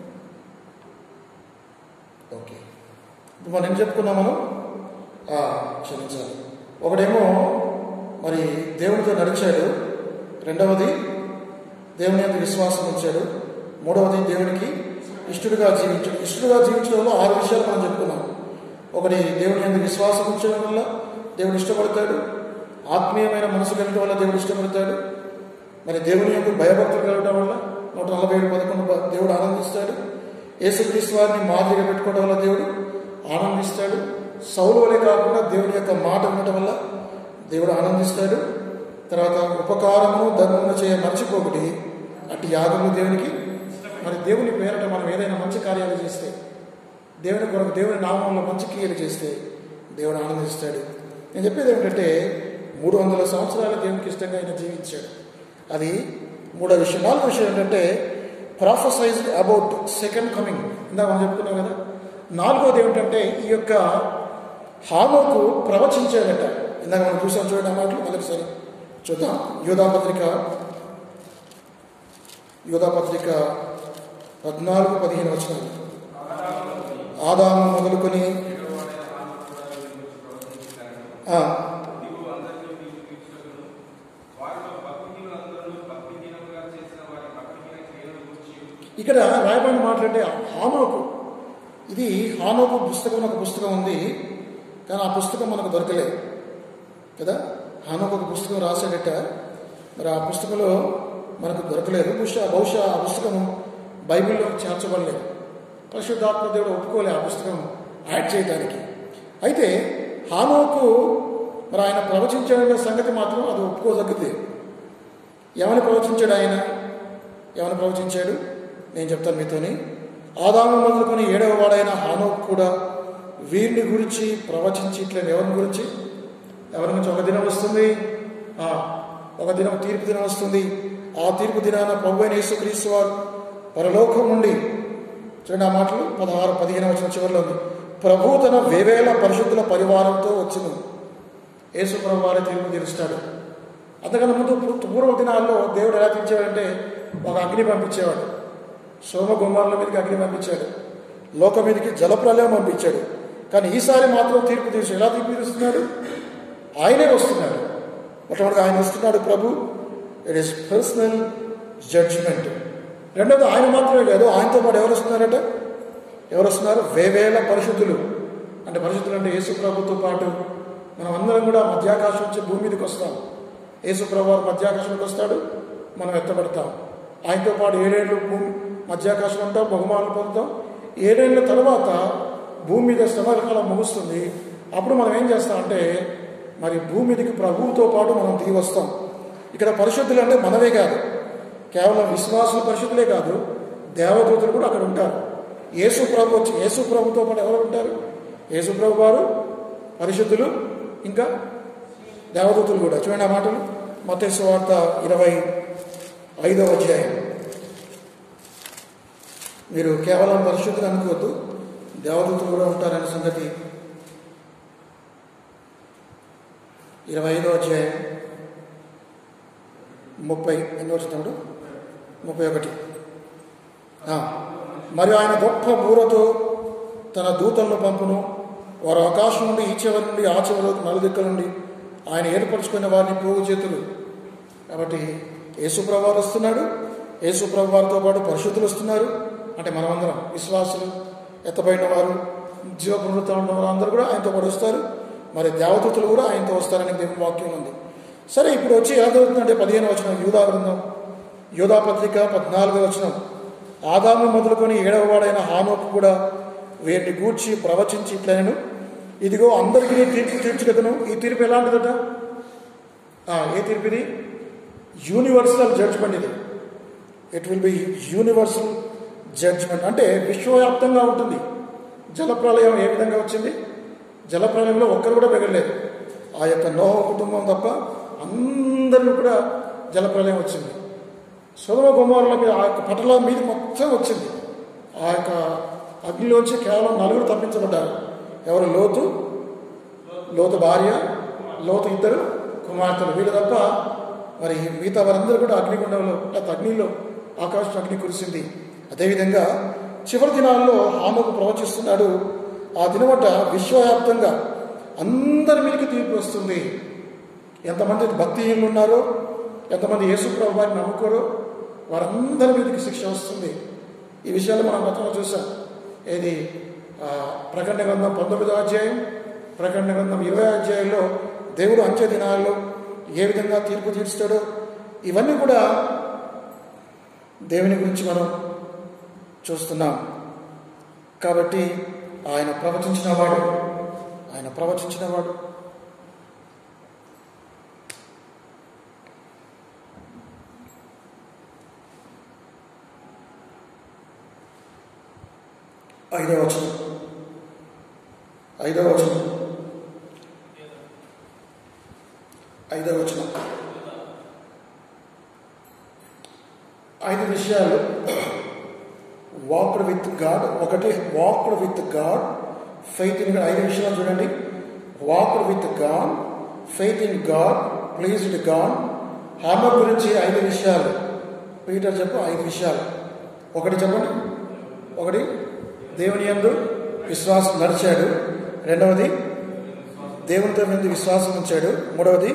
okay ఇప్పుడు మనం ఏం చెప్పుకున్నాం మనం ఆ, క్షమించాలి ఒకడేమో మరి దేవునితో నడిచాడు రెండవది దేవుని యొక్క విశ్వాసం ఉంచాడు మూడవది దేవునికి ఇష్టడుగా జీవించాడు ఇష్టడుగా జీవించడంలో ఆరు విషయాలు మనం చెప్పుకున్నాం ఒకటి దేవుని యొక్క విశ్వాసం ఉంచడం వల్ల దేవుడు ఇష్టపడతాడు ఆత్మీయమైన మనసు కలగడం వల్ల దేవుడు ఇష్టపడతాడు మరి దేవుని యొక్క భయభక్తులు కలగడం వల్ల నూట నలభై ఏడు పదకొండు బ- దేవుడు ఆనందిస్తాడు యేసుక్రీస్తు వారిని మాదిరిగా పెట్టుకోవడం వల్ల దేవుడు ఆనందిస్తాడు సౌలు వలె కాకుండా దేవుని యొక్క మాట వినడం వల్ల దేవుడు ఆనందిస్తాడు తర్వాత ఉపకారము ధర్మము చేయ మర్చిపోకటి అటు యాగము దేవునికి మరి దేవుని పేరట మనం ఏదైనా మంచి కార్యాలు చేస్తే దేవుని కొరకు దేవుని నామంలో మంచి క్రియలు చేస్తే దేవుడు ఆనందిస్తాడు నేను చెప్పేది ఏమిటంటే మూడు వందల సంవత్సరాలు దేవునికి ఇష్టంగా ఆయన జీవించాడు అది మూడో విషయం నాలుగో విషయం ఏంటంటే ప్రాఫసైజ్డ్ అబౌట్ సెకండ్ కమింగ్ ఇందాక మనం చెప్పుకున్నాం కదా నాలుగోది ఏమిటంటే ఈ యొక్క హామోకు ప్రవచించాడట ఇందాక మనం చూసాం చూడండి ఆ మాటలు మొదటిసారి చూద్దాం యోధాపత్రిక యోధాపత్రిక పద్నాలుగు పదిహేను వచ్చినారు ఆదాము మొదలుకొని ఆ, నీవు అందరినీ నీకు తీర్చుటకును, వారిలో భక్తిహీనులందరూ భక్తిహీనముగా చేసిన వారి భక్తిహీన క్రియలను గూర్చి ఇక్కడ రాయబడిన మాట్లాడే హానోకు ఇది హానోకు పుస్తకం ఒక పుస్తకం ఉంది కానీ ఆ పుస్తకం మనకు దొరకలేదు కదా హానోకు ఒక పుస్తకం రాశాడట మరి ఆ పుస్తకంలో మనకు దొరకలేదు బహుశా బహుశా ఆ పుస్తకం బైబిల్లో చేర్చబడలేదు పరిశుద్ధాత్మ దేవుడు ఒప్పుకోలే ఆ పుస్తకం యాడ్ చేయడానికి అయితే హానోకు మరి ఆయన ప్రవచించడం సంగతి మాత్రం అది ఒప్పుకోదగ్గది ఏమని ప్రవచించాడు ఆయన ఏమని ప్రవచించాడు నేను చెప్తాను మీతోని ఆదాము మొదలుకొని ఏడవ వాడైన హానోక్ కూడా వీరిని గురించి ప్రవచించి ఇట్లా ఎవరిని గురించి ఎవరి గురించి ఒక దినం వస్తుంది ఆ, ఒక దినం తీర్పు దినం వస్తుంది ఆ తీర్పు దినాన ప్రభు అయిన యేసుక్రీస్తు వారు పరలోకం నుండి చూడండి ఆ మాటలు పదహారు పదిహేను వచ్చిన చివరిలో ఉంది ప్రభు తన వేవేల పరిశుద్ధుల పరివారంతో వచ్చును యేసు ప్రభు వారి తీర్పు తీరుస్తాడు అంతకన్నా ముందు పూ- పూర్వ దినాల్లో దేవుడు ఎలా తీర్చేవాడంటే ఒక అగ్ని పంపించేవాడు సోమ గుమ్మార్ల మీదకి అగ్ని పంపించాడు లోకం మీదకి జలప్రలయం పంపించాడు కానీ ఈసారి మాత్రం తీర్పు తీర్చి ఎలా తీర్పు తీరుస్తున్నాడు ఆయనే వస్తున్నాడు మొట్టమొదటిగా ఆయన వస్తున్నాడు ప్రభు ఇట్ ఈస్ పర్సనల్ జడ్జిమెంట్ రెండోది ఆయన మాత్రమే కాదు ఆయనతో పాటు ఎవరు వస్తున్నారట ఎవరు వస్తున్నారు వేవేల పరిశుద్ధులు అంటే పరిశుద్ధులు అంటే యేసు ప్రభుతో పాటు మనం అందరం కూడా మధ్యాకాశం నుంచి భూమి మీదకి వస్తాం యేసు ప్రభు వారు మధ్యాకాశంలోకి వస్తాడు మనం ఎత్తబడతాం ఆయనతో పాటు ఏడేళ్ళు భూమి మధ్యాకాశం ఉంటాం బహుమానాలు పొందుతాం ఏడేళ్ల తర్వాత భూమి మీద శ్రమకాలం ముగుస్తుంది అప్పుడు మనం ఏం చేస్తామంటే మరి భూమి మీదకి ప్రభువుతో పాటు మనం దిగి వస్తాం ఇక్కడ పరిశుద్ధులు అంటే మనమే కాదు కేవలం విశ్వాసుల పరిశుద్ధులే కాదు దేవదూతలు కూడా అక్కడ ఉంటారు యేసు ప్రభు వచ్చి యేసు ప్రభుతో పాటు ఎవరు ఉంటారు యేసు ప్రభు వారు పరిశుద్ధులు ఇంకా దేవదూతలు కూడా చూడండి ఆ మాటలు మతేసు వార్త ఇరవై ఐదవ అధ్యాయం మీరు కేవలం పరిశుద్ధులు అనుకోవద్దు దేవదూతలు కూడా ఉంటారనే సంగతి ఇరవై ఐదో అధ్యాయం ముప్పై ఎన్ని వచ్చినప్పుడు ముప్పై ఒకటి ఆ, మరియు ఆయన గొప్ప బూరతో తన దూతలను పంపును వారు ఆకాశం నుండి ఈ చివరి నుండి ఆ చివరి వరకు నలుదిక్కల నుండి ఆయన ఏర్పరచుకున్న వారిని పోగు చేతులు కాబట్టి యేసుప్రభు వారు వస్తున్నాడు యేసుప్రభు వారితో పాటు పరిశుద్ధులు వస్తున్నారు అంటే మనమందరం విశ్వాసులు ఎత్తబడిన వారు జీవ పునరుత్థానం అందరూ కూడా ఆయనతో పాటు వస్తారు మరి దేవదూతలు కూడా ఆయనతో వస్తారని దేవుని వాక్యం ఉంది సరే ఇప్పుడు వచ్చి ఎలా జరుగుతుందంటే పదిహేను వచనం యూదా గ్రంథం యూదా పత్రిక పద్నాలుగో వచనం ఆదాము మొదలుకొని ఏడవ వాడైన హానోకు కూడా వీరిని గూర్చి ప్రవచించి ఇట్లనను ఇదిగో అందరికీ తీర్పు తీర్చుకతను ఈ తీర్పు ఎలాంటిదట ఆ, ఏ తీర్పు ఇది యూనివర్సల్ జడ్జ్మెంట్ ఇది it will be universal judgement అంటే విశ్వవ్యాప్తంగా ఉంటుంది జలప్రలయం ఏ విధంగా వచ్చింది జలప్రలయంలో ఒక్కరు కూడా మిగలలేదు ఆ యొక్క నోహ కుటుంబం తప్ప అందరిలో కూడా జలప్రలయం వచ్చింది సులభ గుమ్మారుల మీద ఆ యొక్క పటల మీద మొత్తం వచ్చింది ఆ యొక్క అగ్నిలోంచి కేవలం నలుగురు తప్పించబడ్డారు ఎవరు లోతు లోతు భార్య లోతు ఇద్దరు కుమార్తెలు వీళ్ళు తప్ప మరి మిగతా వారందరూ కూడా అగ్నిగుండంలో లేకపోతే అగ్నిలో ఆకాశం అగ్ని కురిసింది అదేవిధంగా చివరి దినాల్లో హామకు ప్రవచిస్తున్నాడు ఆ దినమట విశ్వవ్యాప్తంగా అందరి మీదకి తీర్పు వస్తుంది ఎంతమంది భక్తిహీనులు ఉన్నారో ఎంతమంది యేసుప్రభు వారిని నమ్ముకోరో వారందరి మీదకి శిక్ష వస్తుంది ఈ విషయాలు మనం గతంలో చూసాం ఏది ఆ, ప్రకటన గ్రంథం పంతొమ్మిదో అధ్యాయం ప్రకటన గ్రంథం ఇరవై అధ్యాయంలో దేవుడు అంత్య దినాల్లో ఏ విధంగా తీర్పు తీర్చుతాడో ఇవన్నీ కూడా దేవుని గురించి మనం చూస్తున్నాం కాబట్టి ఆయన ప్రవచించిన వాడు ఆయన ప్రవచించిన వాడు ఐదవ వచనం ఐదవ వచనం ఐదవ వచనం ఐదు విషయాలు వాక్డ్ విత్ గాడ్ ఒకటి walked with God faith in ఐదు విషయాలు చూడండి walked with God faith in God pleased God హామర్ గురించి ఐదు విషయాలు పీటర్ చెప్పు ఐదు విషయాలు ఒకటి చెప్పండి ఒకటి దేవుని యందు విశ్వాసం నడిచాడు రెండవది దేవునితో మీద విశ్వాసం ఉంచాడు మూడవది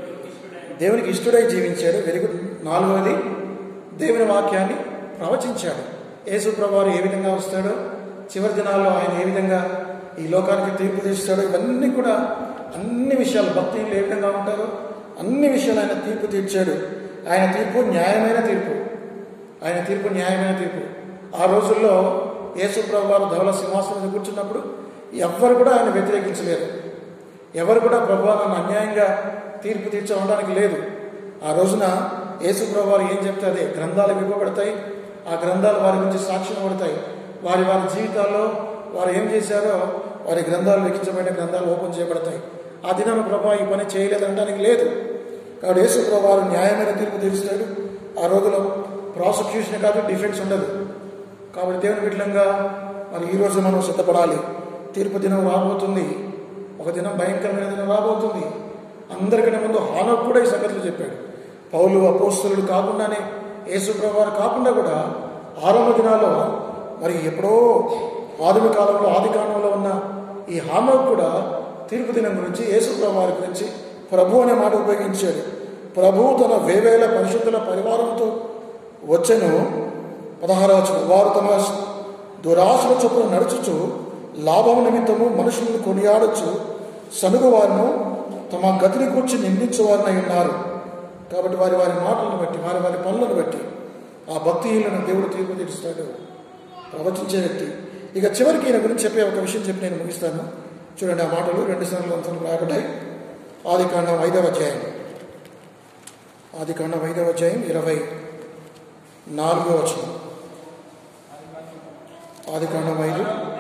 దేవునికి ఇష్టడై జీవించాడు వెరీ గుడ్ నాలుగవది దేవుని వాక్యాన్ని ప్రవచించాడు యేసు ప్రభువారు ఏ విధంగా వస్తాడో చివరి దినాల్లో ఆయన ఏ విధంగా ఈ లోకానికి తీర్పు తీస్తాడో ఇవన్నీ కూడా అన్ని విషయాలు భక్తులు ఏ విధంగా ఉంటారో అన్ని విషయాలు ఆయన తీర్పు తీర్చాడు ఆయన తీర్పు న్యాయమైన తీర్పు ఆయన తీర్పు న్యాయమైన తీర్పు ఆ రోజుల్లో యేసు ప్రభు వారు ధవల సింహాసనం మీద కూర్చున్నప్పుడు ఎవ్వరు కూడా ఆయన వ్యతిరేకించలేరు ఎవరు కూడా ప్రభు నన్ను అన్యాయంగా తీర్పు తీర్చడానికి లేదు ఆ రోజున యేసు ప్రభు వారు ఏం చెప్తే అదే గ్రంథాలు విప్పబడతాయి ఆ గ్రంథాలు వారి గురించి సాక్ష్యం పడతాయి వారి వారి జీవితాల్లో వారు ఏం చేశారో వారి గ్రంథాలు లిఖించబడిన గ్రంథాలు ఓపెన్ చేయబడతాయి ఆ దినాన ప్రభా ఈ పని చేయలేదనడానికి లేదు కాబట్టి యేసు ప్రభు వారు న్యాయమైన తీర్పు తీరుస్తాడు ఆ రోజులో ప్రాసిక్యూషన్ కాదు డిఫెన్స్ ఉండదు కాబట్టి దేవుని బిడ్డలంగా మరి ఈ రోజు మనం సిద్ధపడాలి తీర్పు దినం రాబోతుంది ఒక దినం భయంకరమైన దినం రాబోతుంది అందరికంటే ముందు హానోకు కూడా ఈ సంగతులు చెప్పాడు పౌలు అపోస్తులుడు కాకుండానే యేసుప్రభు వారు కాకుండా కూడా ఆరంభ దినాల్లో మరి ఎప్పుడో ఆదిమ కాలంలో ఆది కాలంలో ఉన్న ఈ హానోకు కూడా తీర్పు దినం గురించి యేసుప్రభు వారి గురించి ప్రభు అనే మాట ఉపయోగించాడు ప్రభు తన వేవేల పరిశుద్ధుల పరివారంతో వచ్చెను పదహారవచనం వారు తమ దురాశల చొప్పున నడుచుచు లాభం నిమిత్తము మనుషులను కొనియాడచ్చు సనుగు వారిను తమ గతిని కూర్చి నిందించేవారినై ఉన్నారు కాబట్టి వారి వారి మాటలను బట్టి వారి వారి పనులను బట్టి ఆ భక్తిహీనులను దేవుడు తీర్పు తీరుస్తాడు ప్రవచించే వ్యక్తి ఇక చివరికి ఈయన గురించి చెప్పే ఒక విషయం చెప్పి నేను ముగిస్తాను చూడండి ఆ మాటలు రెండు సార్లు అంతలు రాబడ్డాయి ఆది కాండం ఐదవ అధ్యాయం ఆది కాండం ఐదవ అధ్యాయం ఇరవై నాలుగో వచనం ఆది కాండం ఐదు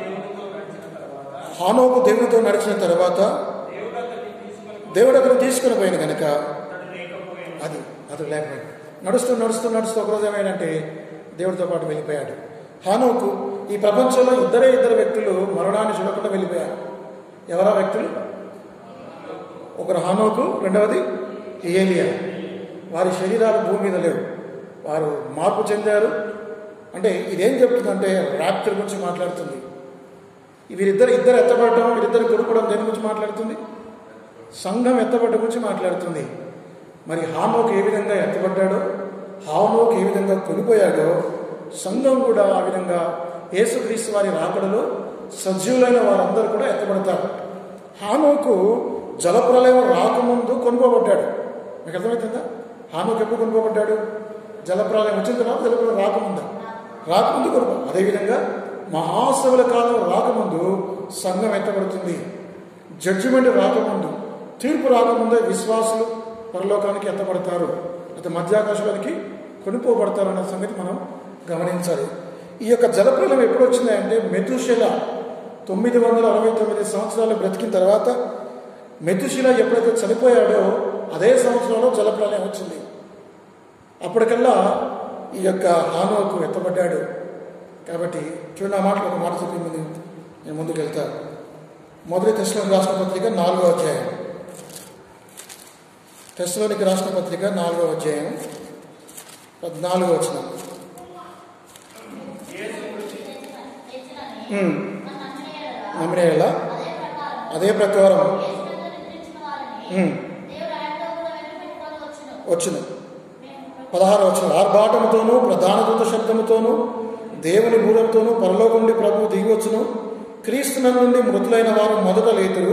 హానోకు దేవునితో నడిచిన తర్వాత దేవుడు అక్కడ తీసుకుని పోయిన కనుక అది అతడు లేకపోయాడు నడుస్తూ నడుస్తూ నడుస్తూ ఒకరోజు ఏమైందంటే దేవుడితో పాటు వెళ్ళిపోయాడు హానోకు ఈ ప్రపంచంలో ఇద్దరే ఇద్దరు వ్యక్తులు మరణాన్ని చూడకుండా వెళ్ళిపోయారు ఎవరా వ్యక్తులు ఒకరు హానోకు రెండవది ఏలియా వారి శరీరాలు భూమి మీద లేవు వారు మార్పు చెందారు అంటే ఇదేం చెప్తుందంటే రాత్రి గురించి మాట్లాడుతుంది వీరిద్దరు ఇద్దరు ఎత్తబడటం వీరిద్దరు కొనుక్కోవడం దేని గురించి మాట్లాడుతుంది సంఘం ఎత్తబడ్డ గురించి మాట్లాడుతుంది మరి హామోకు ఏ విధంగా ఎత్తబడ్డాడో హామోకు ఏ విధంగా కొనిపోయాడో సంఘం కూడా ఆ విధంగా యేసుక్రీస్తు వారి రాకడలో సజీవులైన వారందరూ కూడా ఎత్తబడతారు హానోకు జలప్రలయం రాకముందు కొనుకోబడ్డాడు మీకు అర్థమవుతుందా హానోకు ఎప్పుడు కొనుకోబడ్డాడు జలప్రలయం వచ్చిన తర్వాత జలప్రలయం రాకముందా రాకముందు కొనుక్కో అదేవిధంగా మహాసవుల కాలం రాకముందు సంఘం ఎత్తబడుతుంది జడ్జిమెంట్ రాకముందు తీర్పు రాకముందే విశ్వాసులు పరలోకానికి ఎత్తబడతారు అయితే మధ్యాకాశానికి కొనుక్కోబడతారు అన్న సంగతి మనం గమనించాలి ఈ యొక్క జలప్రలయం ఎప్పుడు వచ్చిందంటే మెతుశిల తొమ్మిది వందల అరవై తొమ్మిది సంవత్సరాలు బ్రతికిన తర్వాత మెతుశిల ఎప్పుడైతే చనిపోయాడో అదే సంవత్సరంలో జలప్రలయం వచ్చింది అప్పటికల్లా ఈ యొక్క హానోకు ఎత్తబడ్డాడు కాబట్టి చూడండి ఆ మాటలు ఒక మాట చెప్పి ముందు నేను ముందుకు వెళ్తాను మొదటి టెస్ట్లోని రాష్ట్ర పత్రిక నాలుగో అధ్యాయం టెస్ట్లోనికి రాష్ట్ర పత్రిక నాలుగో అధ్యాయం పద్నాలుగో వచ్చిన నమ్మిన అదే ప్రకారం ఉమ్, వచ్చును పదహారు వచ్చిన ఆర్భాటముతోనూ ప్రధాన దూత శబ్దముతోనూ దేవుని బూరంతోనూ పరలోకం నుండి ప్రభువు దిగి వచ్చును క్రీస్తున నుండి మృతులైన వారు మొదట లేతురు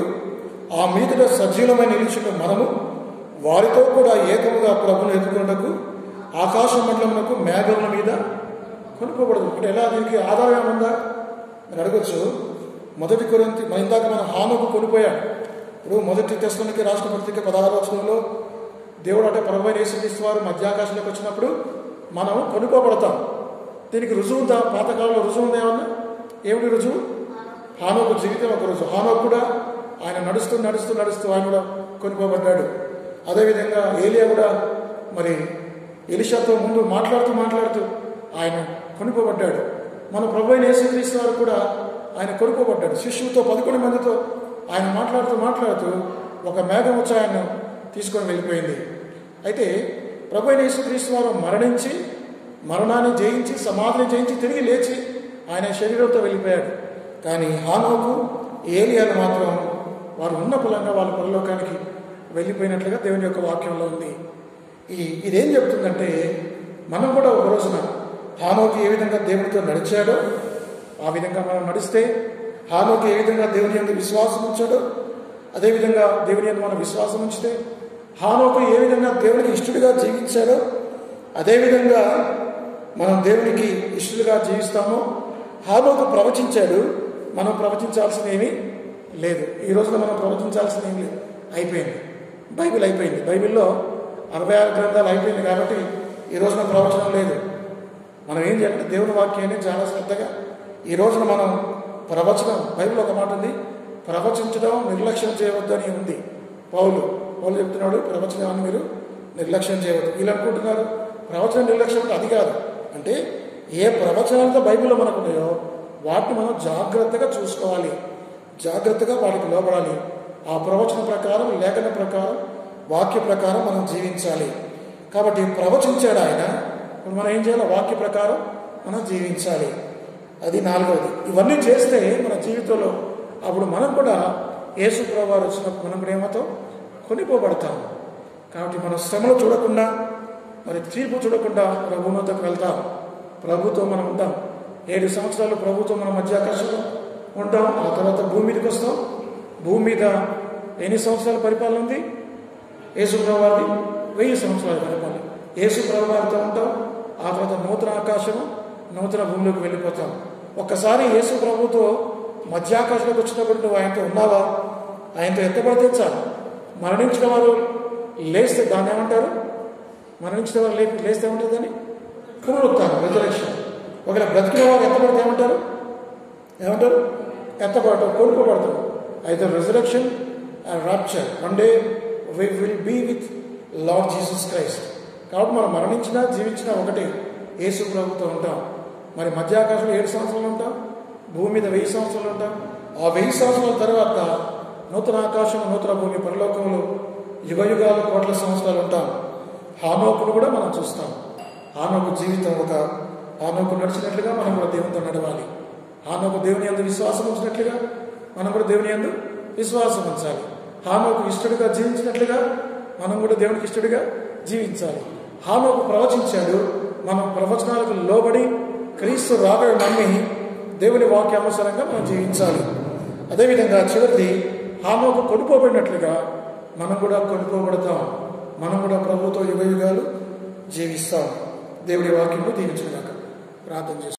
ఆ మీదట సజీవమై నిలిచిన మనము వారితో కూడా ఏకముగా ప్రభును ఎదుర్కొన్నకు ఆకాశ మండలమునకు మేఘముల మీద కొనుక్కోబడదు అంటే ఎలా దీనికి ఆధారం ఏముందా మీరు అడగచ్చు మొదటి కొరింతి మన ఇందాక మన హానుకు కొనిపోయాడు ఇప్పుడు మొదటి తెస్లోనికి రాష్ట్ర పత్రిక పదహారు వచనంలో దేవుడు అంటే పరమైన యేసుక్రీస్తు వారు మధ్యాకాశంలోకి వచ్చినప్పుడు మనం కొనుక్కోబడతాం దీనికి రుజువు ఉందా పాతకాలంలో రుజువు ఉందా ఏమన్నా ఏమిటి రుజువు హానోకు జీవితం ఒక రుజువు హానోకు కూడా ఆయన నడుస్తూ నడుస్తూ నడుస్తూ ఆయన కూడా కొనుక్కోబడ్డాడు అదేవిధంగా ఏలియా కూడా మరి ఎలిషాతో ముందు మాట్లాడుతూ మాట్లాడుతూ ఆయన కొనుక్కోబడ్డాడు మన ప్రభు అయిన యేసుక్రీస్తు వారు కూడా ఆయన కొనుక్కోబడ్డాడు శిష్యులతో పదకొండు మందితో ఆయన మాట్లాడుతూ మాట్లాడుతూ ఒక మేఘం వచ్చి ఆయన తీసుకొని వెళ్ళిపోయింది అయితే ప్రభు అయిన యేసుక్రీస్తు వారు మరణించి మరణాన్ని జయించి సమాధిని జయించి తిరిగి లేచి ఆయన శరీరంతో వెళ్ళిపోయాడు కానీ హానోకు ఏలియాను మాత్రం వారు ఉన్న పొలంగా వాళ్ళ పరలోకానికి వెళ్ళిపోయినట్లుగా దేవుని యొక్క వాక్యంలో ఉంది ఈ ఇదేం చెప్తుందంటే మనం కూడా ఒక రోజున హానోకి ఏ విధంగా దేవునితో నడిచాడో ఆ విధంగా మనం నడిస్తే హానోకి ఏ విధంగా దేవుని ఎందుకు విశ్వాసం ఉంచాడో అదేవిధంగా దేవుని ఎందు మనం విశ్వాసం ఉంచితే హానోకు ఏ విధంగా దేవునికి ఇష్టడిగా జీవించాడో అదేవిధంగా మనం దేవునికి ఇష్టలుగా జీవిస్తామో హానోకు ప్రవచించాడు మనం ప్రవచించాల్సిన ఏమీ లేదు ఈ రోజున మనం ప్రవచించాల్సిన ఏమీ లేదు అయిపోయింది బైబిల్ అయిపోయింది బైబిల్లో అరవై ఆరు గ్రంథాలు అయిపోయింది కాబట్టి ఈ రోజున ప్రవచనం లేదు మనం ఏం చేయాలంటే దేవుని వాక్యాన్ని చాలా శ్రద్ధగా ఈ రోజున మనం ప్రవచనం బైబిల్ ఒక మాట ఉంది ప్రవచించడం నిర్లక్ష్యం చేయవద్దు అని ఉంది పౌలు పౌలు చెప్తున్నాడు ప్రవచనాన్ని మీరు నిర్లక్ష్యం చేయవద్దు వీళ్ళు అనుకుంటున్నారు ప్రవచనం నిర్లక్ష్యం అంటే అది కాదు అంటే ఏ ప్రవచనాలతో బైబిల్లో మనకు ఉన్నాయో వాటిని మనం జాగ్రత్తగా చూసుకోవాలి జాగ్రత్తగా వాటికి లోపడాలి ఆ ప్రవచన ప్రకారం లేఖన ప్రకారం వాక్య ప్రకారం మనం జీవించాలి కాబట్టి ప్రవచించాడు ఆయన ఇప్పుడు మనం ఏం చేయాలి వాక్య ప్రకారం మనం జీవించాలి అది నాలుగవది ఇవన్నీ చేస్తే మన జీవితంలో అప్పుడు మనం కూడా యేసు వారు వచ్చినప్పుడు మనం కూడా ఏమవుతాం కొనిపోబడతాం కాబట్టి మన శ్రమలు చూడకుండా మరి తీర్పు చూడకుండా ప్రభువునతకు వెళ్తాం ప్రభుతో మనం ఉంటాం ఏడు సంవత్సరాలు ప్రభుతో మన మధ్యాకాశంలో ఉంటాం ఆ తర్వాత భూమి మీదకి వస్తాం భూమి మీద ఎన్ని సంవత్సరాల పరిపాలన ఉంది యేసు వారిది వెయ్యి సంవత్సరాల పరిపాలన యేసు వారితో ఉంటాం ఆ తర్వాత నూతన ఆకాశము నూతన భూమిలోకి వెళ్ళిపోతాం ఒక్కసారి యేసు ప్రభుతో మధ్యాకాశంలోకి వచ్చినప్పుడు నువ్వు ఆయనతో ఉన్నావా ఆయనతో ఎత్తబడితే చాలు మరణించిన వారు లేస్తే దాన్ని ఏమంటారు మరణించిన వారు లే లేస్తే ఏమంటారు దాన్ని పునరుత్థానం రిజరెక్షన్ ఒకవేళ బ్రతికిన వారు ఎత్తబడితే ఏమంటారు ఏమంటారు ఎత్తబడటం కోరుకోబడతాం అయితే resurrection and rapture one day we will be with Lord Jesus Christ కాబట్టి మనం మరణించినా జీవించినా ఒకటే యేసు ప్రభుతో ఉంటాం మరి మధ్యాకాశంలో ఏడు సంవత్సరాలు ఉంటాం భూమి మీద వెయ్యి సంవత్సరాలు ఉంటాం ఆ వెయ్యి సంవత్సరాల తర్వాత నూతన ఆకాశం నూతన భూమి పరలోకంలో యుగ యుగాలు కోట్ల సంవత్సరాలు ఉంటాం హానోకును కూడా మనం చూస్తాం హానోకు జీవితం ఒక హానోకు నడిచినట్లుగా మనం కూడా దేవునితో నడవాలి హానోకు దేవుని అందు విశ్వాసం ఉంచినట్లుగా మనం కూడా దేవుని అందు విశ్వాసం ఉంచాలి హానోకు ఇష్టడిగా జీవించినట్లుగా మనం కూడా దేవునికి ఇష్టడిగా జీవించాలి హానోకు ప్రవచించాడు మనం ప్రవచనాలకు లోబడి క్రీస్తు రాబడి నమ్మి దేవుని వాక్యానుసారంగా మనం జీవించాలి అదేవిధంగా చివరిది హామోకు కొనుకోబడినట్లుగా మనం కూడా కొనుక్కోబడతాం మనం కూడా ప్రభుతో యుగ యుగాలు జీవిస్తాం దేవుడి వాక్యంలో దీవించగాక ప్రార్థన చేస్తాం